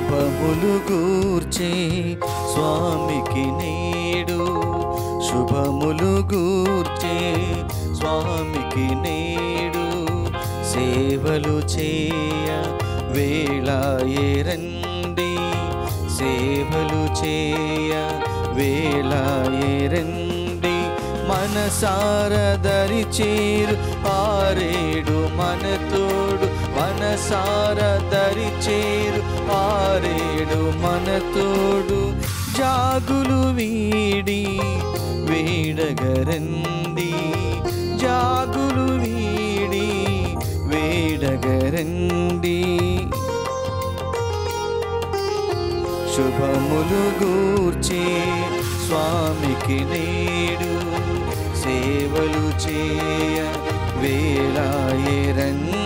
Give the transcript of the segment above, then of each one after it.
శుభములు గూర్చే స్వామికి నేడు శుభములు గూర్చే స్వామికి నేడు సేవలు చేయ వేళాయే రండి సేవలు చేయ వేళాయే రండి మనసారదరి చేరు ఆరేడు మన తోడు మనసారదరి చేరు ఆరేడు మన తోడు జాగులు వీడి వేడగరండి జాగులు వీడి వేడగరండి శుభములు గూర్చే స్వామికి నేడు సేవలు చేయ వేళాయే రండి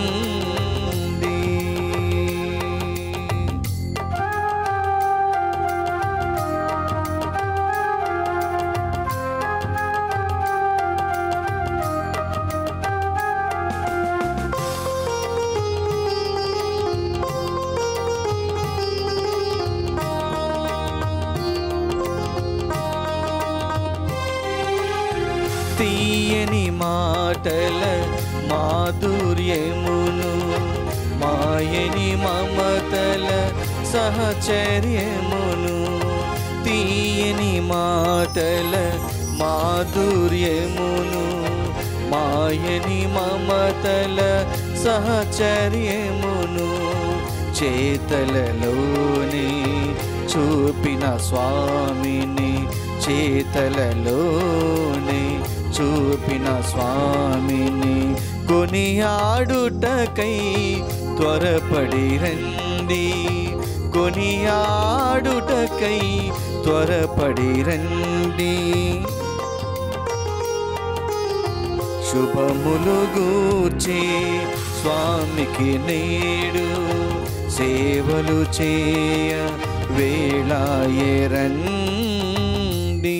తీయని మాటల మాధుర్యమును మాయని మమతల సహచర్యమును తీయని మాటల మాధుర్యమును మాయని మమతల సహచర్యమును చేతలలోనే చూపిన స్వామిని చేతలలోనే చూపిన స్వామిని కొనియాడుటకై త్వరపడి రండి కొనియాడుటకై త్వరపడి రండి శుభములు గూర్చి స్వామికి నేడు సేవలు చేయ వేళాయే రండి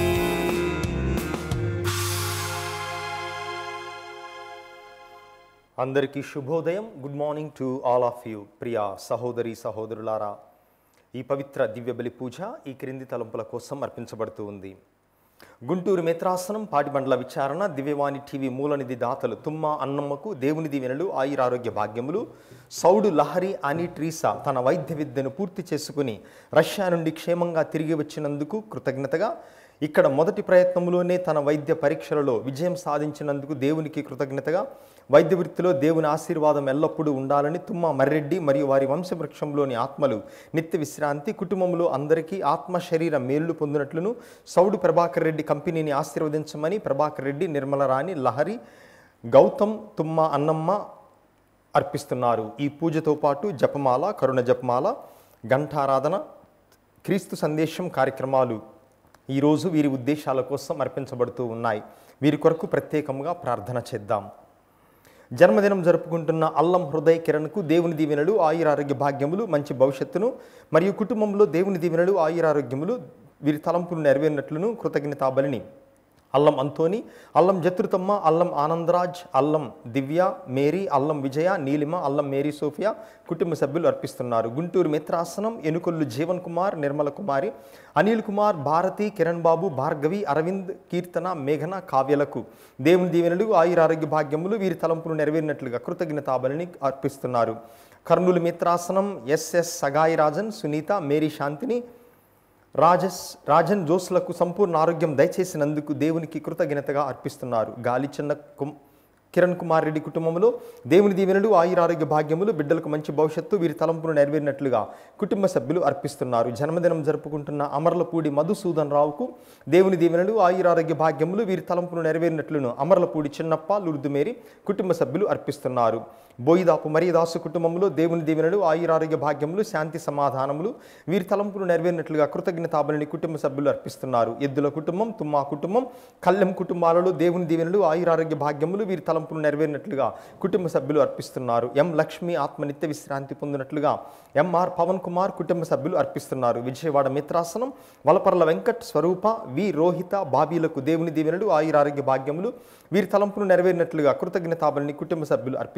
అందరికీ శుభోదయం good morning to all of you ప్రియ సహోదరి సహోదరులారా ఈ పవిత్ర దివ్య బలి పూజ ఈ క్రింది తలంపుల కోసం అర్పించబడుతూ ఉంది గుంటూరు మిత్రాసనం పాటిబండ్ల విచారణ దివ్యవాణి టీవీ మూలనిధి దాతలు తుమ్మ అన్నమ్మకు దేవుని దీవెనలు ఆయురారోగ్య భాగ్యములు సౌడు లహరి అని ట్రీసా తన వైద్య విద్యను పూర్తి చేసుకుని రష్యా నుండి క్షేమంగా తిరిగి వచ్చినందుకు కృతజ్ఞతగా ఇక్కడ మొదటి ప్రయత్నంలోనే తన వైద్య పరీక్షలలో విజయం సాధించినందుకు దేవునికి కృతజ్ఞతగా వైద్య వృత్తిలో దేవుని ఆశీర్వాదం ఎల్లప్పుడూ ఉండాలని తుమ్మ మర్రెడ్డి మరియు వారి వంశవృక్షంలోని ఆత్మలు నిత్య విశ్రాంతి కుటుంబంలో అందరికీ ఆత్మ శరీర మేళ్లు పొందినట్లును సౌడు ప్రభాకర్ రెడ్డి కంపెనీని ఆశీర్వదించమని ప్రభాకర్ రెడ్డి నిర్మలరాణి లహరి గౌతమ్ తుమ్మ అన్నమ్మ అర్పిస్తున్నారు ఈ పూజతో పాటు జపమాల కరుణ జపమాల ఘంటారాధన క్రీస్తు సందేశం కార్యక్రమాలు ఈరోజు వీరి ఉద్దేశాల కోసం అర్పించబడుతూ ఉన్నాయి వీరి కొరకు ప్రత్యేకంగా ప్రార్థన చేద్దాం జన్మదినం జరుపుకుంటున్న అల్లం హృదయ్ కిరణ్కు దేవుని దీవెనలు ఆయురారోగ్య భాగ్యములు మంచి భవిష్యత్తును మరియు కుటుంబంలో దేవుని దీవెనలు ఆయురారోగ్యములు వీరి తలంపులు నెరవేరినట్లును కృతజ్ఞతాబలిని అల్లం అంతోని అల్లం జత్రుతమ్మ అల్లం ఆనందరాజ్ అల్లం దివ్య మేరీ అల్లం విజయ నీలిమ అల్లం మేరీ సోఫియా కుటుంబ సభ్యులు అర్పిస్తున్నారు గుంటూరు మిత్రాసనం ఎనుకొల్లు జీవన్ కుమార్ నిర్మల కుమారి అనిల్ కుమార్ భారతి కిరణ్ బాబు భార్గవి అరవింద్ కీర్తన మేఘన కావ్యలకు దేవుని దీవెనలు ఆయురారోగ్య భాగ్యములు వీరి తలంపులు నెరవేరినట్లుగా కృతజ్ఞతాబలిని అర్పిస్తున్నారు కర్నూలు మిత్రాసనం ఎస్ఎస్ సగాయి రాజన్ సునీత మేరీ శాంతిని రాజస్ రాజన్ జోస్లకు సంపూర్ణ ఆరోగ్యం దయచేసినందుకు దేవునికి కృతజ్ఞతగా అర్పిస్తున్నారు గాలి చిన్న కుమ్ కిరణ్ కుమార్ రెడ్డి కుటుంబంలో దేవుని దీవెనలు ఆయురారోగ్య భాగ్యములు బిడ్డలకు మంచి భవిష్యత్తు వీరి తలంపును నెరవేరినట్లుగా కుటుంబ సభ్యులు అర్పిస్తున్నారు జన్మదినం జరుపుకుంటున్న అమర్లపూడి మధుసూదన్ రావుకు దేవుని దీవెనలు ఆయురారోగ్య భాగ్యములు వీరి తలంపును నెరవేరినట్లును అమర్లపూడి చిన్నప్ప లుర్దుమేరి కుటుంబ సభ్యులు అర్పిస్తున్నారు బోయిదాపు మరియదాసు కుటుంబంలో దేవుని దీవెనలు ఆయురారోగ్య భాగ్యములు శాంతి సమాధానములు వీరి తలంపులు నెరవేరినట్లుగా కృతజ్ఞతాబలిని కుటుంబ సభ్యులు అర్పిస్తున్నారు ఎద్దుల కుటుంబం తుమ్మా కుటుంబం కళ్ళెం కుటుంబాలలో దేవుని దీవెనలు ఆయురారోగ్య భాగ్యములు వీరి తలంపులు నెరవేరినట్లుగా కుటుంబ సభ్యులు అర్పిస్తున్నారు ఎం లక్ష్మి ఆత్మనిత్య విశ్రాంతి పొందినట్లుగా ఎంఆర్ పవన్ కుమార్ కుటుంబ సభ్యులు అర్పిస్తున్నారు విజయవాడ మిత్రాసనం వలపర్ల వెంకట్ స్వరూప వి రోహిత బాబీలకు దేవుని దీవెనలు ఆయురారోగ్య భాగ్యములు వీరి తలంపును నెరవేరినట్లుగా కృతజ్ఞతాబలిని కుటుంబ సభ్యులు అర్పిస్తున్నారు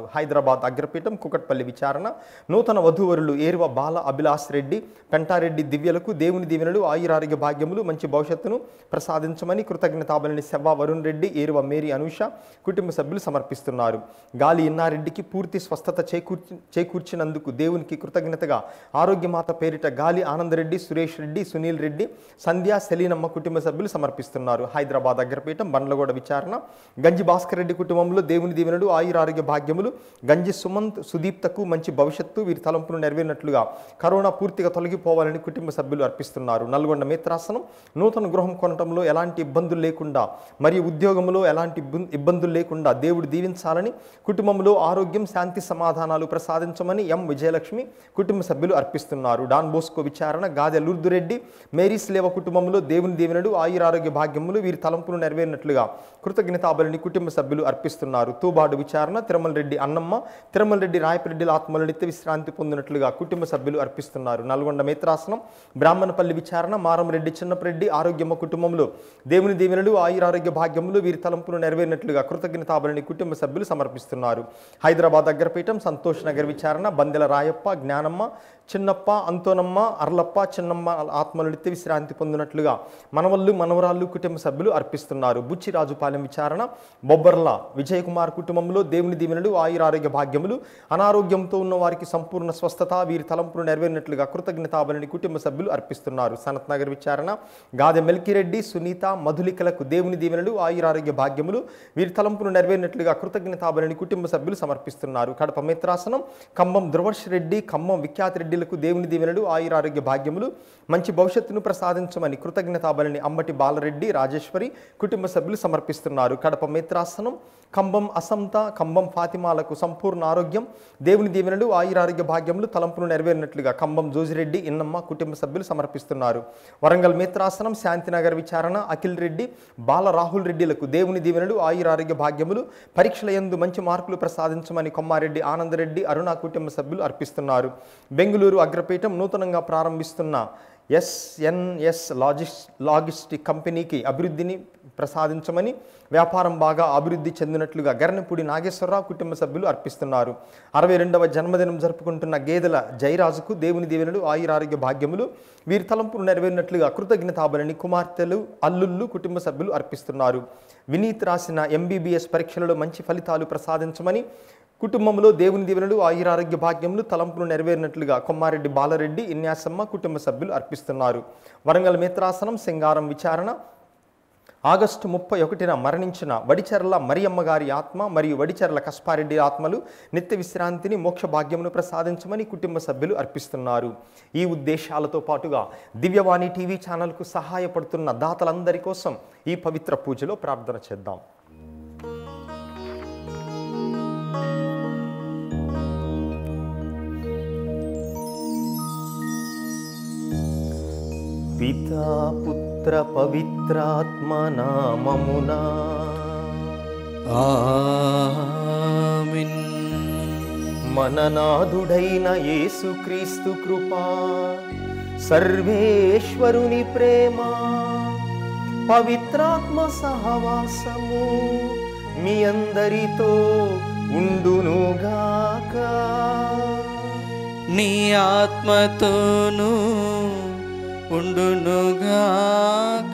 అర్పిస్తున్నారు హైదరాబాద్ అగ్రపీఠం కుకట్పల్లి విచారణ నూతన వధూవరులు ఏరువ బాల అభిలాష్ రెడ్డి పెంటారెడ్డి దివ్యలకు దేవుని దీవెనలు ఆయురారోగ్య భాగ్యములు మంచి భవిష్యత్తును ప్రసాదించమని కృతజ్ఞతాబలిని సెవ్వ వరుణ్ రెడ్డి ఏరువ మేరీ అనూష కుటుంబ సభ్యులు సమర్పిస్తున్నారు గాలి ఇన్నారెడ్డికి పూర్తి స్వస్థత చేకూర్చి చేకూర్చినందుకు దేవునికి కృతజ్ఞతగా ఆరోగ్యమాత పేరిట గాలి ఆనందరెడ్డి సురేష్ రెడ్డి సునీల్ రెడ్డి సంధ్యా సెలీనమ్మ కుటుంబ సభ్యులు సమర్పిస్తున్నారు హైదరాబాద్ అగ్రపీఠం బండ్లగూడ విచారణ గంజి భాస్కర్ రెడ్డి కుటుంబంలో దేవుని దీవెనలు ఆయురారోగ్య భాగ్యములు గంజి సుమంత్ సుదీప్తకు మంచి భవిష్యత్తు వీరి తలంపును నెరవేరినట్లుగా కరోనా పూర్తిగా తొలగిపోవాలని కుటుంబ సభ్యులు అర్పిస్తున్నారు నల్గొండ మిత్రాసనం నూతన గృహం కొనటంలో ఎలాంటి ఇబ్బందులు లేకుండా మరియు ఉద్యోగంలో ఎలాంటి ఇబ్బం- ఇబ్బందులు లేకుండా దేవుడు దీవించాలని కుటుంబంలో ఆరోగ్యం శాంతి సమాధానాలు ప్రసాదించమని ఎం విజయలక్ష్మి కుటుంబ సభ్యులు అర్పిస్తున్నారు డాన్ బోస్కో విచారణ గాదె లూర్దురెడ్డి మేరీస్ లేవ కుటుంబంలో దేవుని దీవెనలు ఆయురారోగ్య భాగ్యములు వీరి తలంపును నెరవేరినట్లుగా కృతజ్ఞతాబలిని కుటుంబ సభ్యులు అర్పిస్తున్నారు తూబాడు విచారణ తిరుమల రెడ్డి అన్నమ్మ తిరుమల రెడ్డి రాయపరెడ్డిల ఆత్మలు నిత్య విశ్రాంతి పొందినట్లుగా కుటుంబ సభ్యులు అర్పిస్తున్నారు నల్గొండ మిత్రాసనం బ్రాహ్మణపల్లి విచారణ మారంరెడ్డి చిన్నపరెడ్డి ఆరోగ్యమ్మ కుటుంబంలో దేవుని దీవెనలు ఆయురారోగ్య భాగ్యములు వీరి తలంపును నెరవేరినట్లుగా కృతజ్ఞతాబలిని కుటుంబ సభ్యులు సమర్పిస్తున్నారు హైదరాబాద్ అగ్రపీఠం సంతోష్ నగర్ విచారణ బందెల రాయప్ప జ్ఞానమ్మ చిన్నప్ప అంతోనమ్మ అర్లప్ప చిన్నమ్మ ఆత్మలు నిత్య విశ్రాంతి పొందినట్లుగా మనవళ్ళు మనవరాళ్ళు కుటుంబ సభ్యులు అర్పిస్తున్నారు బుచ్చిరాజుపాలెం విచారణ బొబ్బర్ల విజయ్ కుమార్ కుటుంబంలో దేవుని దీవెనలు ఆయురారోగ్య భాగ్యములు అనారోగ్యంతో ఉన్న వారికి సంపూర్ణ స్వస్థత వీరి తలంపును నెరవేరినట్లుగా కృతజ్ఞతాబలిని కుటుంబ సభ్యులు అర్పిస్తున్నారు సనత్ నగర్ విచారణ గాదె మెల్కిరెడ్డి సునీత మధులికలకు దేవుని దీవెనలు ఆయురారోగ్య భాగ్యములు వీరి తలంపును నెరవేరినట్లుగా కృతజ్ఞతాబలిని కుటుంబ సభ్యులు సమర్పిస్తున్నారు కడప మిత్రాసనం ఖమ్మం ధ్రువర్ష్ రెడ్డి ఖమ్మం విఖ్యాతి రెడ్డిలకు దేవుని దీవెనలు ఆయురారోగ్య భాగ్యములు మంచి భవిష్యత్తును ప్రసాదించమని కృతజ్ఞతాబలిని అమ్మటి బాలరెడ్డి రాజేశ్వరి కుటుంబ సభ్యులు సమర్పిస్తున్నారు కడప మిత్రాసనం ఖమ్మం అసంత ఖమ్మం ఫాతిమాలకు సంపూర్ణ ఆరోగ్యం దేవుని దీవెనలు ఆయురారోగ్య భాగ్యములు తలంపును నెరవేరినట్లుగా ఖమ్మం జోజిరెడ్డి ఇన్నమ్మ కుటుంబ సభ్యులు సమర్పిస్తున్నారు వరంగల్ మిత్రాసనం శాంతినగర్ విచారణ అఖిల్ రెడ్డి బాల రాహుల్ రెడ్డిలకు దేవుని దీవెనలు ఆయురారోగ్య భాగ్యములు పరీక్షల యందు మంచి మార్కులు ప్రసాదించమని కొమ్మారెడ్డి ఆనందరెడ్డి అరుణ కుటుంబ సభ్యులు అర్పిస్తున్నారు బెంగళూరు అగ్రపీఠం నూతనంగా ప్రారంభిస్తున్న ఎస్ఎన్ఎస్ లాజిస్ లాజిస్టిక్ కంపెనీకి అభివృద్ధిని ప్రసాదించమని వ్యాపారం బాగా అభివృద్ధి చెందినట్లుగా గరణపూడి నాగేశ్వరరావు కుటుంబ సభ్యులు అర్పిస్తున్నారు అరవై రెండవ జన్మదినం జరుపుకుంటున్న గేదెల జయరాజుకు దేవుని దీవెనలు ఆయురారోగ్య భాగ్యములు వీరి తలంపులు నెరవేరినట్లుగా కృతజ్ఞతాబలిని కుమార్తెలు అల్లుళ్ళు కుటుంబ సభ్యులు అర్పిస్తున్నారు వినీత్ రాసిన ఎంబీబీఎస్ పరీక్షలలో మంచి ఫలితాలు ప్రసాదించమని కుటుంబంలో దేవుని దీవెనలు ఆయురారోగ్య భాగ్యములు తలంపులు నెరవేరినట్లుగా కొమ్మారెడ్డి బాలరెడ్డి ఇన్యాసమ్మ కుటుంబ సభ్యులు అర్పిస్తున్నారు వరంగల్ మిత్రాసనం సింగారం విచారణ ఆగస్టు ముప్పై ఒకటిన మరణించిన వడిచెర్ల మరియమ్మ గారి ఆత్మ మరియు వడిచెర్ల కస్పారెడ్డి ఆత్మలు నిత్య విశ్రాంతిని మోక్ష భాగ్యమును ప్రసాదించమని కుటుంబ సభ్యులు అర్పిస్తున్నారు ఈ ఉద్దేశాలతో పాటుగా దివ్యవాణి టీవీ ఛానల్కు సహాయపడుతున్న దాతలందరి కోసం ఈ పవిత్ర పూజలో ప్రార్థన చేద్దాం పితా పుత్ర పవిత్రాత్మ నామమునా ఆమేన్ మననాథుడైన యేసుక్రీస్తు కృపా సర్వేశ్వరుని ప్రేమ పవిత్రాత్మ సహవాసము మీ అందరితో ఉండునుగాక నీ ఆత్మతోనూ ఉండునుగాక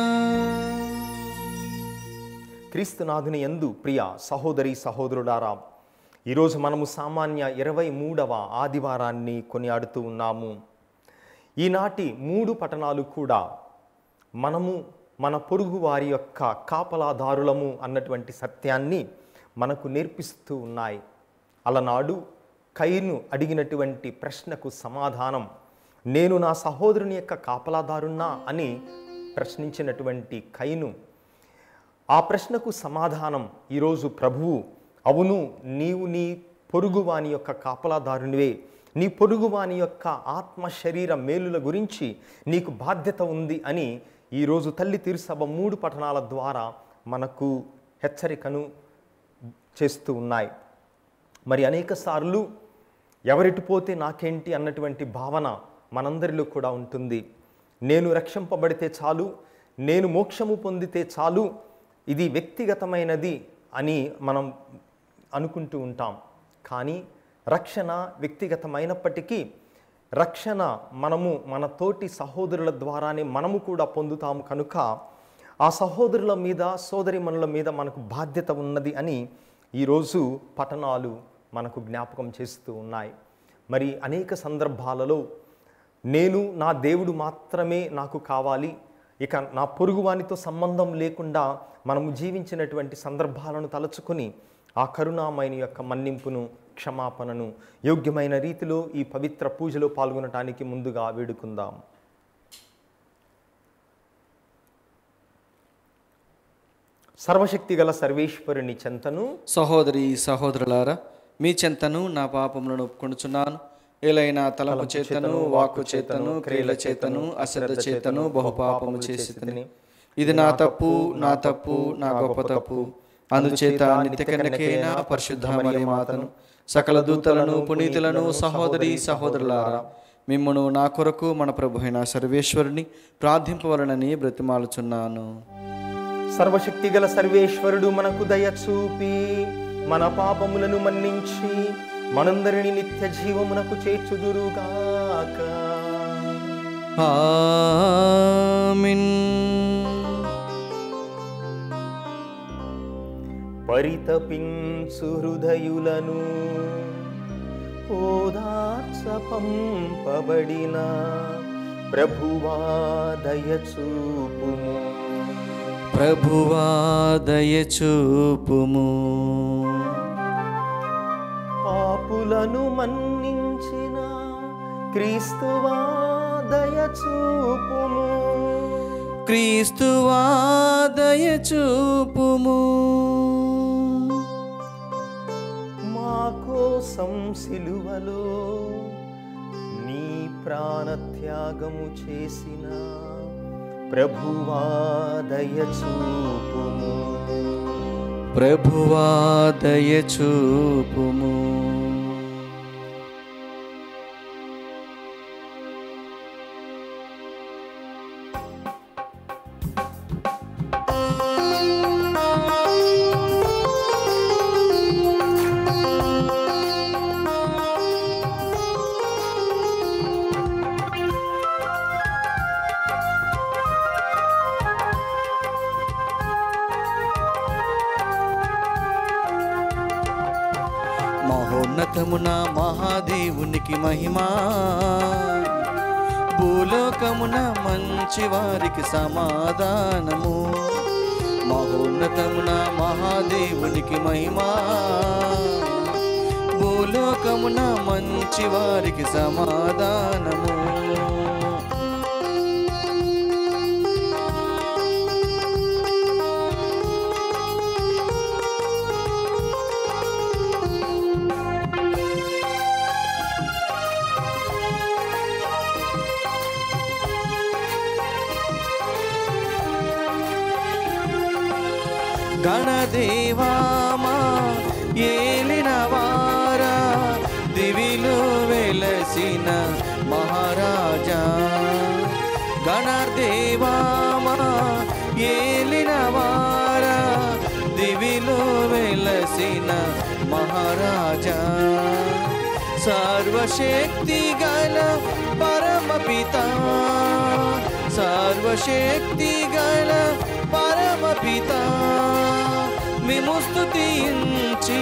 క్రీస్తునాథుని యందు ప్రియ సహోదరి సహోదరుడారా ఈరోజు మనము సామాన్య ఇరవై మూడవ ఆదివారాన్ని కొనియాడుతూ ఉన్నాము ఈనాటి మూడు పట్టణాలు కూడా మనము మన పొరుగు వారి యొక్క కాపలాదారులము అన్నటువంటి సత్యాన్ని మనకు నేర్పిస్తూ ఉన్నాయి అలనాడు కైను అడిగినటువంటి ప్రశ్నకు సమాధానం నేను నా సహోదరుని యొక్క కాపలాదారున్నా అని ప్రశ్నించినటువంటి కైను ఆ ప్రశ్నకు సమాధానం ఈరోజు ప్రభువు అవును నీవు నీ పొరుగువాని యొక్క కాపలాదారునివే నీ పొరుగువాని యొక్క ఆత్మ శరీర మేలుల గురించి నీకు బాధ్యత ఉంది అని ఈరోజు తల్లి తీరుసభ మూడు పట్టణాల ద్వారా మనకు హెచ్చరికను చేస్తూ ఉన్నాయి మరి అనేక సార్లు ఎవరెటు పోతే నాకేంటి అన్నటువంటి భావన మనందరిలో కూడా ఉంటుంది నేను రక్షింపబడితే చాలు నేను మోక్షము పొందితే చాలు ఇది వ్యక్తిగతమైనది అని మనం అనుకుంటూ ఉంటాం కానీ రక్షణ వ్యక్తిగతమైనప్పటికీ రక్షణ మనము మన తోటి సహోదరుల ద్వారానే మనము కూడా పొందుతాము కనుక ఆ సహోదరుల మీద సోదరిమణుల మీద మనకు బాధ్యత ఉన్నది అని ఈరోజు పఠనాలు మనకు జ్ఞాపకం చేస్తూ ఉన్నాయి మరి అనేక సందర్భాలలో నేను నా దేవుడు మాత్రమే నాకు కావాలి ఇక నా పొరుగువానితో సంబంధం లేకుండా మనము జీవించినటువంటి సందర్భాలను తలచుకొని ఆ కరుణామయుని యొక్క మన్నింపును క్షమాపణను యోగ్యమైన రీతిలో ఈ పవిత్ర పూజలో పాల్గొనటానికి ముందుగా వేడుకుందాం సర్వశక్తి గల సర్వేశ్వరుని చెంతను సహోదరి సహోదరులారా మీ చెంతను నా పాపములను ఒప్పుకొనుచున్నాను ఏలైనా తలపు చేతను వాక్కు చేతను క్రియల చేతను అశ్రద్ధ చేతను బహుపాపము చేసి తిని ఇది నా తప్పు నా తప్పు నా గొప్ప తప్పు అందుచేత నిత్య కన్యకైన పరిశుద్ధ మరియ మాతను సకల దూతలను పునీతులను సహోదరి సహోదరులారా మిమ్మును నా కొరకు మన ప్రభు అయిన సర్వేశ్వరుని ప్రార్థింపవలనని బ్రతిమాలుచున్నాను సర్వశక్తి గల సర్వేశ్వరుడు మనకు దయ చూపి మన పాపములను మన్నించి మనందరిని నిత్య జీవమునకు చేర్చుదురుగాక ఆమిన్ పరితపించు హృదయులను ఓదార్చ పంపబడిన ప్రభువా దయ చూపుము ప్రభువా దయచూపుము పాపులను మన్నించిన క్రీస్తువా దయ చూపుము క్రీస్తువా దయచూపుము మా కోసం సిలువలో నీ ప్రాణత్యాగము చేసిన ప్రభువా దయ చూపుము ప్రభువా దయచూపుము మహోన్నతమున మహాదేవునికి మహిమా భూలోకమున మంచి వారికి సమాధానము మహోన్నతమున మహాదేవునికి మహిమా భూలోకమున మంచి వారికి సమాధానము గణదేవామా ఏలిన వారా దివిలో వెలసిన మహారాజా గణదేవామా ఏలిన వారా దివిలో వెలసిన మహారాజా సర్వశక్తి గల పరమపిత సర్వశక్తి గల పరమపిత మేము స్తుతించి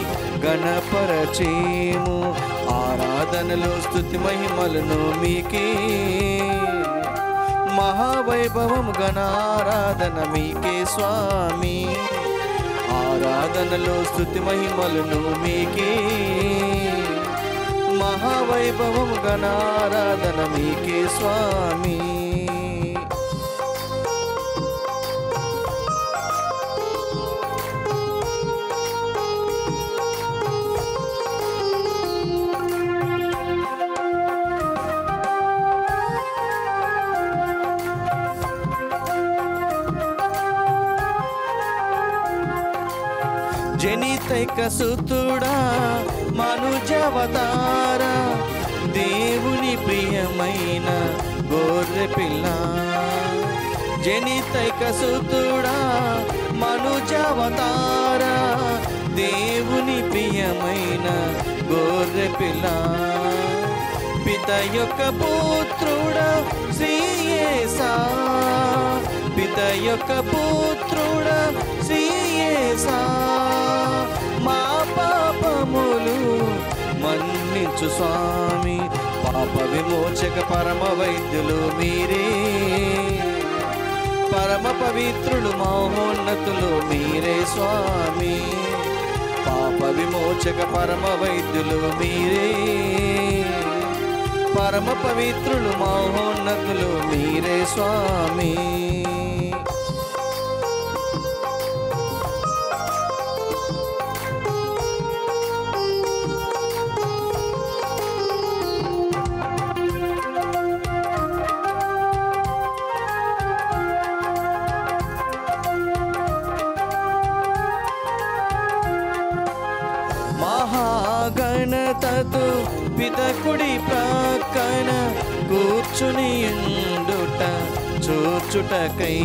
గణపరచేము ఆరాధనలో స్తుతి మహిమలను మీకే మహావైభవం గణారాధన మీకే స్వామి ఆరాధనలో స్తుతి మహిమలను మీకే మహావైభవం గణారాధన మీకే స్వామి జనితైక సుతుడా మనుజవతార దేవుని ప్రియమైన గొర్రె పిల్ల జనితైక సుతుడా మనుజవతార దేవుని ప్రియమైన గొర్రె పిల్ల పిత యొక్క పుత్రుడ శ్రీయేసా పిత యొక్క పుత్రుడ శ్రీయేసా మా పాపములు మన్నించు స్వామి పాప విమోచక పరమ వైద్యులు మీరే పరమ పవిత్రులు మహోన్నతులు మీరే స్వామి పాప విమోచక పరమ వైద్యులు మీరే పరమ పవిత్రులు మహోన్నతులు మీరే స్వామి మహాగణతతో పితకుడి ప్రక్కన కూర్చుని ఉండుట చూచుటకై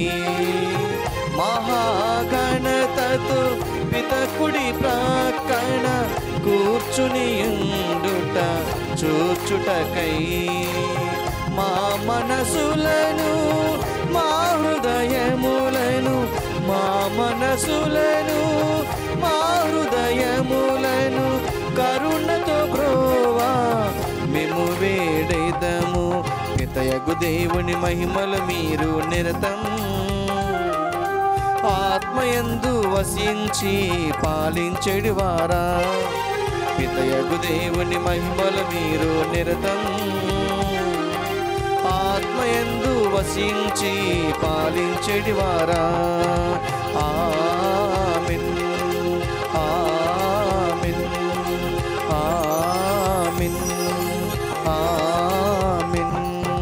మహాగణతతో పితకుడి ప్రక్కన కూర్చుని ఉండుట చూచుటకై మా మనసులను మా హృదయములను మా మనసులను మా హృదయములను కరుణతో బ్రోవా మేము వేడేదము పితయగు దేవుని మహిమలు మీరు నిరతం ఆత్మయందు వసించి పాలించెడి వారా పితయగు దేవుని మహిమలు మీరు నిరతం ఆత్మయందు వసించి పాలించెడి వారా ఆమిన్ ఆమిన్ ఆమిన్ ఆమిన్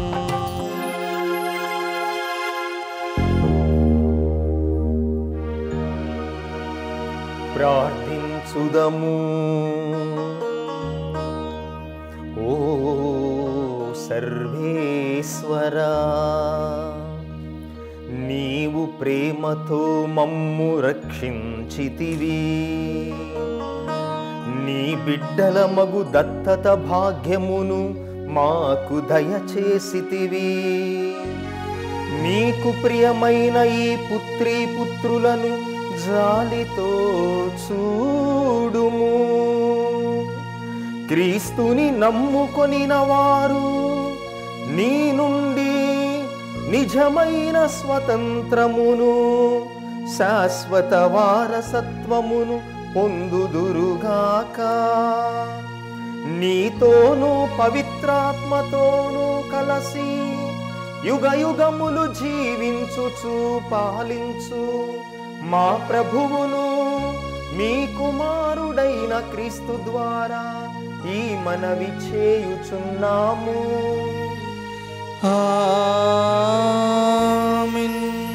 ప్రార్థించుదము ఓ సర్వేశ్వరా నీవు ప్రేమతో మమ్ము రక్షించితివి నీ బిడ్డల మగు దత్తత భాగ్యమును మాకు దయచేసితివి నీకు ప్రియమైన ఈ పుత్రీ పుత్రులను జాలితో చూడుము క్రీస్తుని నమ్ముకొనిన వారు నీ నుండి నిజమైన స్వతంత్రమును శాశ్వత వారసత్వమును పొందుదురుగాక నీతోనూ పవిత్రాత్మతోనూ కలసి యుగ యుగములు జీవించుచు పాలించు మా ప్రభువును మీ కుమారుడైన క్రీస్తు ద్వారా ఈ మనవి చేయుచున్నాము ఆమిన్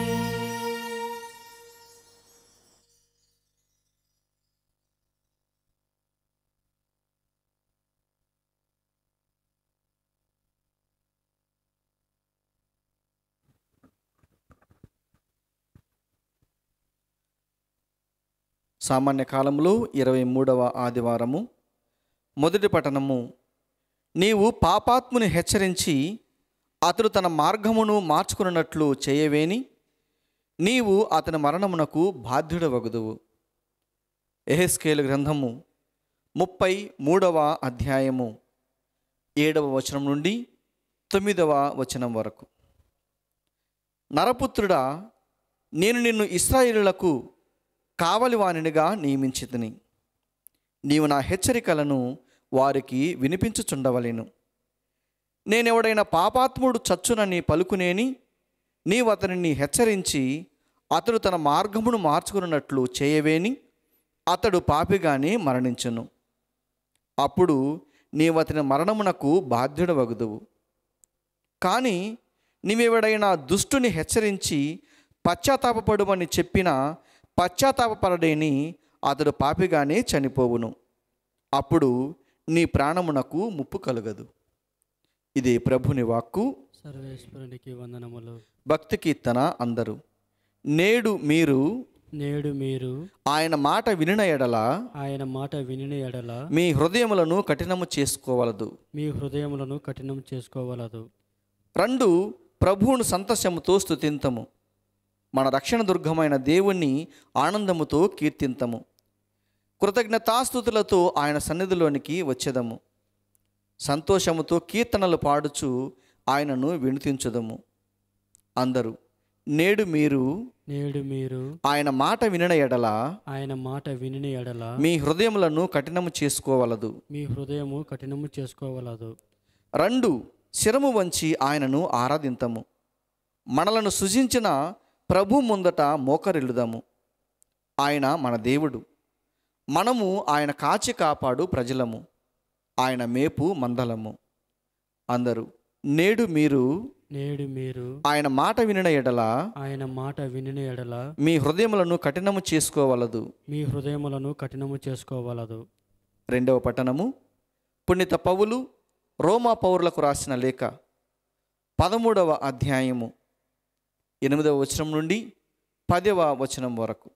సామాన్య కాలంలో ఇరవై మూడవ ఆదివారము మొదటి పఠనము నీవు పాపాత్ముని హెచ్చరించి అతడు తన మార్గమును మార్చుకున్నట్లు చేయవేని నీవు అతని మరణమునకు బాధ్యుడవగుదువు ఎహెస్కేలు గ్రంథము ముప్పై మూడవ అధ్యాయము ఏడవ వచనం నుండి తొమ్మిదవ వచనం వరకు నరపుత్రుడా నేను నిన్ను ఇస్రాయేలులకు కావలివానినిగా నియమించితిని నీవు నా హెచ్చరికలను వారికి వినిపించుచుండవలెను నేనెవడైనా పాపాత్ముడు చచ్చునని పలుకునేని నీవు అతనిని హెచ్చరించి అతడు తన మార్గమును మార్చుకున్నట్లు చేయవేని అతడు పాపిగానే మరణించును అప్పుడు నీవు అతని మరణమునకు బాధ్యుడవగుదువు కానీ నీవెవడైనా దుష్టుని హెచ్చరించి పశ్చాత్తాపపడుమని చెప్పినా పశ్చాత్తాపపడేని అతడు పాపిగానే చనిపోవును అప్పుడు నీ ప్రాణమునకు ముప్పు కలుగదు ఇది ప్రభుని వాక్కు సర్వేశ్వరునికి వందనములు భక్తి కీర్తన అందరూ నేడు మీరు నేడు మీరు ఆయన మాట వినిన ఎడల ఆయన మాట వినిన ఎడల మీ హృదయములను కఠినము చేసుకోవలదు మీ హృదయములను కఠినం చేసుకోవలదు రెండు ప్రభువును సంతసముతో స్తుతింతము మన రక్షణ దుర్గమైన దేవుణ్ణి ఆనందముతో కీర్తింతము కృతజ్ఞతాస్థుతులతో ఆయన సన్నిధిలోనికి వచ్చేదము సంతోషముతో కీర్తనలు పాడుచు ఆయనను వినుతించుదము అందరూ నేడు మీరు నేడు మీరు ఆయన మాట వినిన ఎడల ఆయన మాట వినిన ఎడల మీ హృదయములను కఠినము చేసుకోవలదు మీ హృదయము కఠినము చేసుకోవలదు రెండు శిరము వంచి ఆయనను ఆరాధింతము మనలను సృజించిన ప్రభు ముందట మోకరిల్లుదాము ఆయన మన దేవుడు మనము ఆయన కాచి కాపాడు ప్రజలము ఆయన మేపు మందలము అందరూ నేడు మీరు నేడు మీరు ఆయన మాట వినిన ఎడల ఆయన మాట వినిన ఎడల మీ హృదయములను కఠినము చేసుకోవలదు మీ హృదయములను కఠినము చేసుకోవలదు రెండవ పట్టణము పుణ్యత పౌలు రోమా పౌరులకు రాసిన లేఖ పదమూడవ అధ్యాయము ఎనిమిదవ వచనం నుండి పదవ వచనం వరకు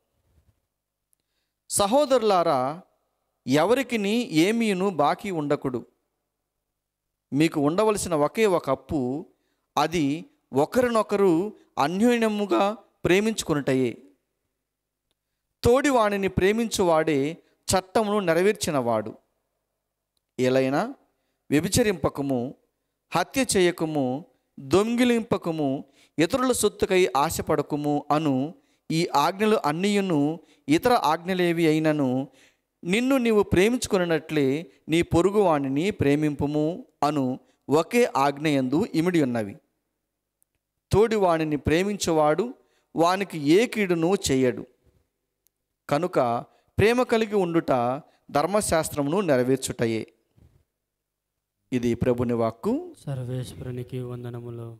సహోదరులారా ఎవరికిని ఏమీను బాకీ ఉండకుడు మీకు ఉండవలసిన ఒకే ఒక అప్పు అది ఒకరినొకరు అన్యోన్యముగా ప్రేమించుకున్నటయే తోడివాణిని ప్రేమించువాడే చట్టమును నెరవేర్చినవాడు ఎలైనా వ్యభిచరింపకము హత్య చేయకము దొంగిలింపకము ఇతరుల సొత్తుకై ఆశపడకము అను ఈ ఆజ్ఞలు అన్నియును ఇతర ఆజ్ఞలేవి అయినను నిన్ను నీవు ప్రేమించుకున్నట్లే నీ పొరుగువాణిని ప్రేమింపుము అను ఒకే ఆజ్ఞయందు ఇమిడి ఉన్నవి తోడివాణిని ప్రేమించువాడు వానికి ఏ కీడును చేయడు కనుక ప్రేమ కలిగి ఉండుట ధర్మశాస్త్రమును నెరవేర్చుటయే ఇది ప్రభుని వాక్కు సర్వేశ్వరునికి వందనములు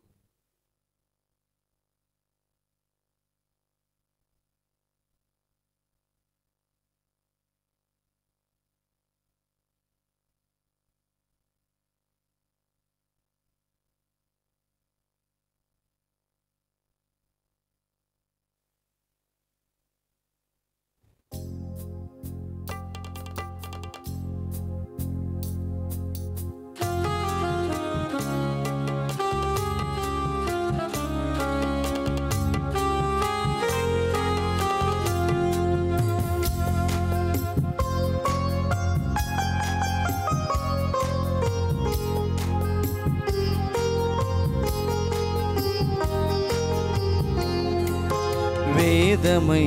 వేదమై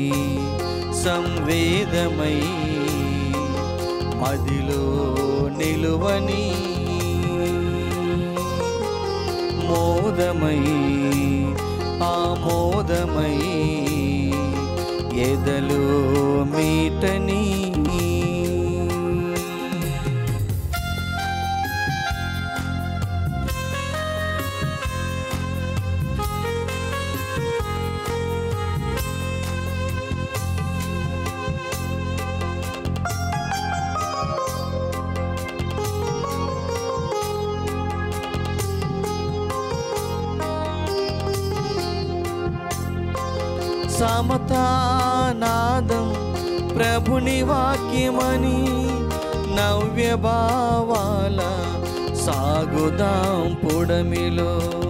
సంవేదమై మదిలో నిలువని మోదమై ఆమోదమై ఎదలో మీటని సమతానాదం ప్రభుని వాక్యమని నవ్య భావాల సాగుదాం పుడమిలో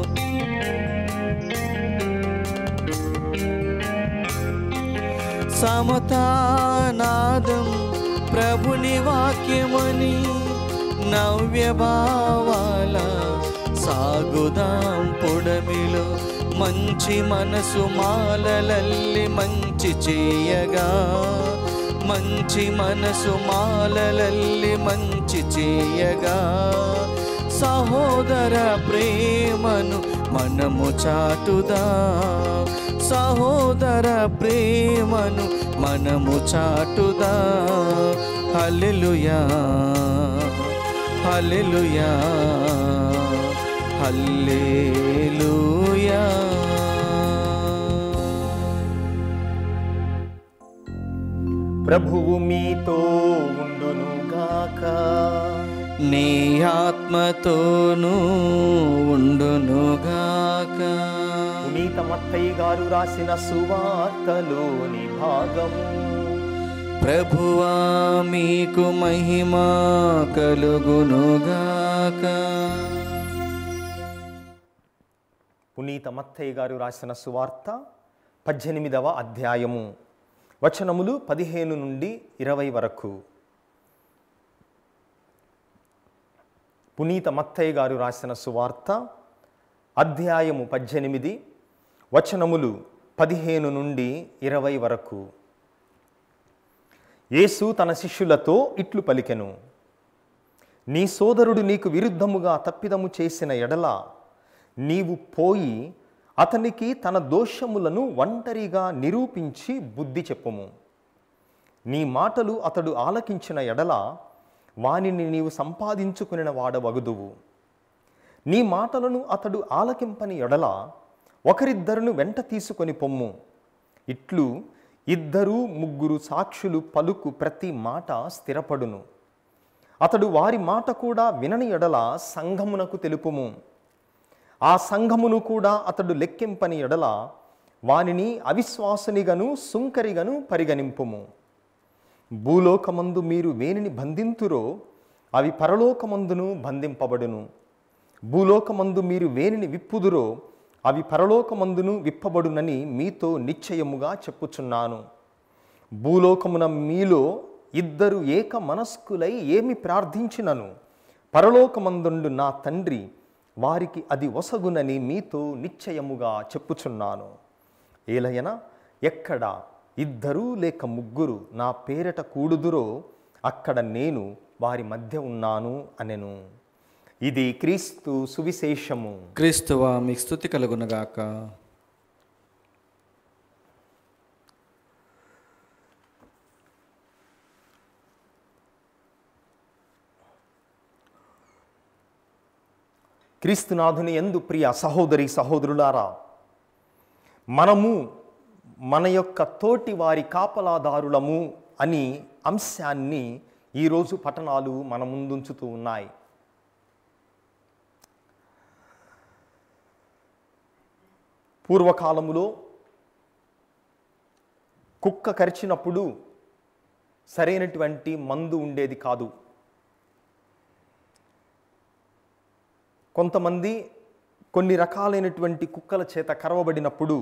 సమతానాదం ప్రభుని వాక్యమని నవ్య భావాల సాగుదాం పొడమిలో మంచి మనసు మాలలల్లి మంచి చేయగా మంచి మనసు మాలలల్లి మంచి చేయగా సహోదర ప్రేమను మనము చాటుదా సహోదర ప్రేమను మనము చాటుదా హల్లెలూయా హల్లెలూయా హల్లెలూయా ప్రభువు మీతో ఉండునుగాక నీ ఆత్మతోనూ ఉండునుగాక పునీత పునీత మత్తయ్య గారు రాసిన సువార్తలోని భాగము ప్రభువా మీకు మహిమ కలుగునుగాక పునీత మత్తయ్య గారు రాసిన సువార్త పద్దెనిమిదవ అధ్యాయము వచనములు పదిహేను నుండి ఇరవై వరకు పునీత మత్తయ్య గారు రాసిన సువార్త అధ్యాయము పద్దెనిమిది వచనములు పదిహేను నుండి ఇరవై వరకు యేసు తన శిష్యులతో ఇట్లు పలికెను నీ సోదరుడు నీకు విరుద్ధముగా తప్పిదము చేసిన ఎడల నీవు పోయి అతనికి తన దోషములను ఒంటరిగా నిరూపించి బుద్ధి చెప్పుము నీ మాటలు అతడు ఆలకించిన ఎడల వానిని నీవు సంపాదించుకుని వాడవగుదువు నీ మాటలను అతడు ఆలకింపని ఎడల ఒకరిద్దరును వెంట తీసుకొని పొమ్ము ఇట్లు ఇద్దరు ముగ్గురు సాక్షులు పలుకు ప్రతి మాట స్థిరపడును అతడు వారి మాట కూడా వినని ఎడల సంఘమునకు తెలుపుము ఆ సంఘమును కూడా అతడు లెక్కింపని ఎడల వానిని అవిశ్వాసునిగను సుంకరిగను పరిగణింపుము భూలోకమందు మీరు వేనిని బంధింతురో అవి పరలోకమందును బంధింపబడును భూలోకమందు మీరు వేనిని విప్పుదురో అవి పరలోకమందును విప్పబడునని మీతో నిశ్చయముగా చెప్పుచున్నాను భూలోకమున మీలో ఇద్దరు ఏక మనస్కులై ఏమి ప్రార్థించినను పరలోకమందుండు నా తండ్రి వారికి అది వసగునని మీతో నిశ్చయముగా చెప్పుచున్నాను ఏలయన ఎక్కడ ఇద్దరు లేక ముగ్గురు నా పేరట కూడుదురో అక్కడ నేను వారి మధ్య ఉన్నాను అనెను ఇది క్రీస్తు సువిశేషము క్రీస్తువా మీకు స్థుతి కలుగునుగాక క్రీస్తునాథుని ఎందు ప్రియ సహోదరి సహోదరులారా మనము మన యొక్క తోటి వారి కాపలాదారులము అని అంశాన్ని ఈరోజు పట్టణాలు మన ముందుంచుతూ ఉన్నాయి పూర్వకాలములో కుక్క కరిచినప్పుడు సరైనటువంటి మందు ఉండేది కాదు కొంతమంది కొన్ని రకాలైనటువంటి కుక్కల చేత కరవబడినప్పుడు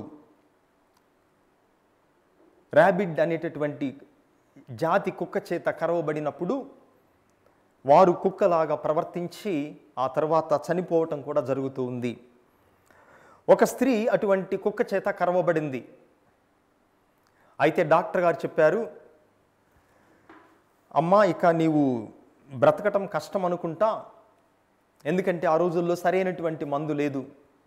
ర్యాబిడ్ అనేటటువంటి జాతి కుక్క చేత కరవబడినప్పుడు వారు కుక్కలాగా ప్రవర్తించి ఆ తర్వాత చనిపోవటం కూడా జరుగుతూ ఉంది ఒక స్త్రీ అటువంటి కుక్క చేత కరవబడింది అయితే డాక్టర్ గారు చెప్పారు అమ్మా ఇక నీవు బ్రతకటం కష్టం అనుకుంటా ఎందుకంటే ఆ రోజుల్లో సరైనటువంటి మందు లేదు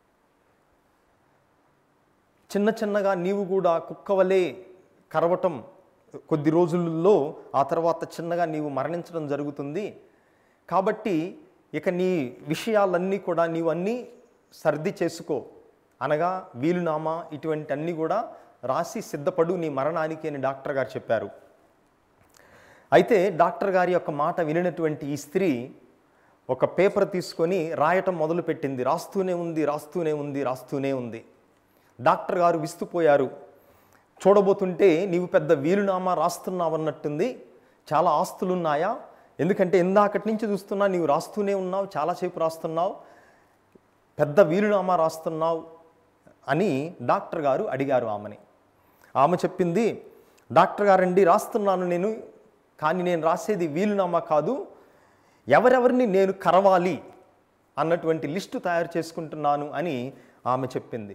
చిన్న చిన్నగా నీవు కూడా కుక్కవలే కరవటం కొద్ది రోజుల్లో ఆ తర్వాత చిన్నగా నీవు మరణించడం జరుగుతుంది కాబట్టి ఇక నీ విషయాలన్నీ కూడా నీవు అన్నీ సర్ది చేసుకో అనగా వీలునామా ఇటువంటి అన్నీ కూడా రాసి సిద్ధపడు నీ మరణానికి అని డాక్టర్ గారు చెప్పారు అయితే డాక్టర్ గారి యొక్క మాట వినినటువంటి ఈ స్త్రీ ఒక పేపర్ తీసుకొని రాయటం మొదలుపెట్టింది రాస్తూనే ఉంది రాస్తూనే ఉంది రాస్తూనే ఉంది డాక్టర్ గారు విస్తుపోయారు చూడబోతుంటే నీవు పెద్ద వీలునామా రాస్తున్నావన్నట్టుంది చాలా ఆస్తులున్నాయా ఎందుకంటే ఇందాకటి నుంచి చూస్తున్నా నీవు రాస్తూనే ఉన్నావు చాలాసేపు రాస్తున్నావు పెద్ద వీలునామా రాస్తున్నావు అని డాక్టర్ గారు అడిగారు ఆమెని ఆమె చెప్పింది డాక్టర్ గారండి రాస్తున్నాను నేను కానీ నేను రాసేది వీలునామా కాదు ఎవరెవరిని నేను కరవాలి అన్నటువంటి లిస్టు తయారు చేసుకుంటున్నాను అని ఆమె చెప్పింది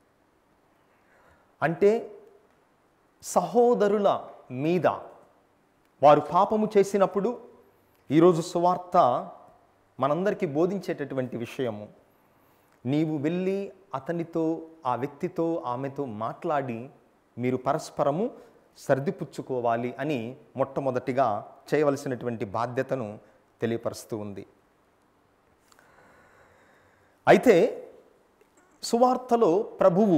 అంటే సహోదరుల మీద వారు పాపము చేసినప్పుడు ఈరోజు సువార్త మనందరికీ బోధించేటటువంటి విషయము నీవు వెళ్ళి అతనితో ఆ వ్యక్తితో ఆమెతో మాట్లాడి మీరు పరస్పరము సర్దిపుచ్చుకోవాలి అని మొట్టమొదటిగా చేయవలసినటువంటి బాధ్యతను తెలియపరుస్తూ ఉంది అయితే సువార్తలో ప్రభువు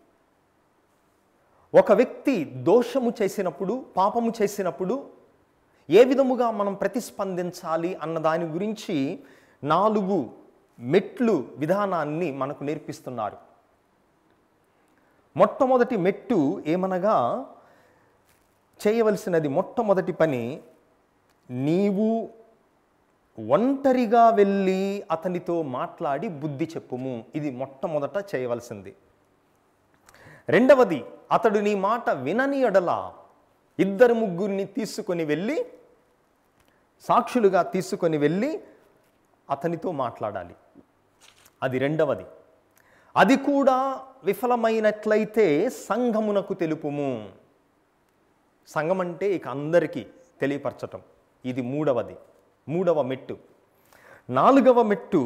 ఒక వ్యక్తి దోషము చేసినప్పుడు పాపము చేసినప్పుడు ఏ విధముగా మనం ప్రతిస్పందించాలి అన్న దాని గురించి నాలుగు మెట్లు విధానాన్ని మనకు నేర్పిస్తున్నారు మొట్టమొదటి మెట్టు ఏమనగా చేయవలసినది మొట్టమొదటి పని నీవు ఒంటరిగా వెళ్ళి అతనితో మాట్లాడి బుద్ధి చెప్పుము ఇది మొట్టమొదట చేయవలసింది రెండవది అతడు నీ మాట వినని ఎడల ఇద్దరు ముగ్గురిని తీసుకొని వెళ్ళి సాక్షులుగా తీసుకొని వెళ్ళి అతనితో మాట్లాడాలి అది రెండవది అది కూడా విఫలమైనట్లయితే సంఘమునకు తెలుపుము సంఘం అంటే ఇక అందరికీ తెలియపరచటం ఇది మూడవది మూడవ మెట్టు నాలుగవ మెట్టు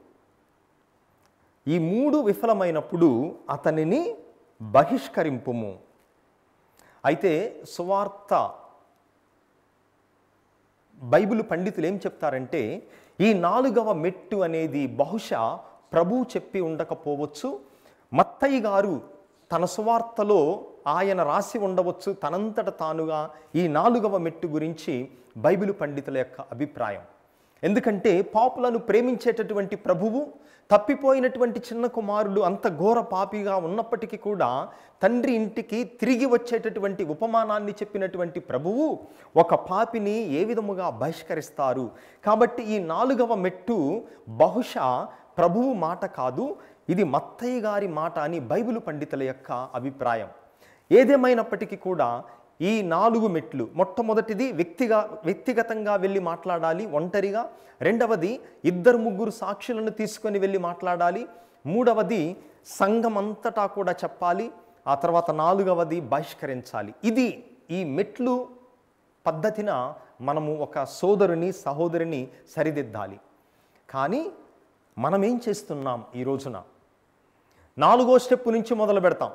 ఈ మూడు విఫలమైనప్పుడు అతనిని బహిష్కరింపుము అయితే సువార్త బైబిల్ పండితులు ఏం చెప్తారంటే ఈ నాలుగవ మెట్టు అనేది బహుశా ప్రభు చెప్పి ఉండకపోవచ్చు మత్తయ్య గారు తన సువార్తలో ఆయన రాసి ఉండవచ్చు తనంతట తానుగా ఈ నాలుగవ మెట్టు గురించి బైబిల్ పండితుల యొక్క అభిప్రాయం ఎందుకంటే పాపులను ప్రేమించేటటువంటి ప్రభువు తప్పిపోయినటువంటి చిన్న కుమారుడు అంత ఘోర పాపిగా ఉన్నప్పటికీ కూడా తండ్రి ఇంటికి తిరిగి వచ్చేటటువంటి ఉపమానాన్ని చెప్పినటువంటి ప్రభువు ఒక పాపిని ఏ విధముగా బహిష్కరిస్తారు కాబట్టి ఈ నాలుగవ మెట్టు బహుశా ప్రభువు మాట కాదు ఇది మత్తయ్య గారి మాట అని బైబిల్ పండితుల యొక్క అభిప్రాయం ఏదేమైనప్పటికీ కూడా ఈ నాలుగు మెట్లు మొట్టమొదటిది వ్యక్తిగా వ్యక్తిగతంగా వెళ్ళి మాట్లాడాలి ఒంటరిగా రెండవది ఇద్దరు ముగ్గురు సాక్షులను తీసుకొని వెళ్ళి మాట్లాడాలి మూడవది సంఘం అంతటా కూడా చెప్పాలి ఆ తర్వాత నాలుగవది బహిష్కరించాలి ఇది ఈ మెట్లు పద్ధతిన మనము ఒక సోదరుని సహోదరిని సరిదిద్దాలి కానీ మనం ఏం చేస్తున్నాం ఈ రోజున నాలుగో స్టెప్ నుంచి మొదలు పెడతాం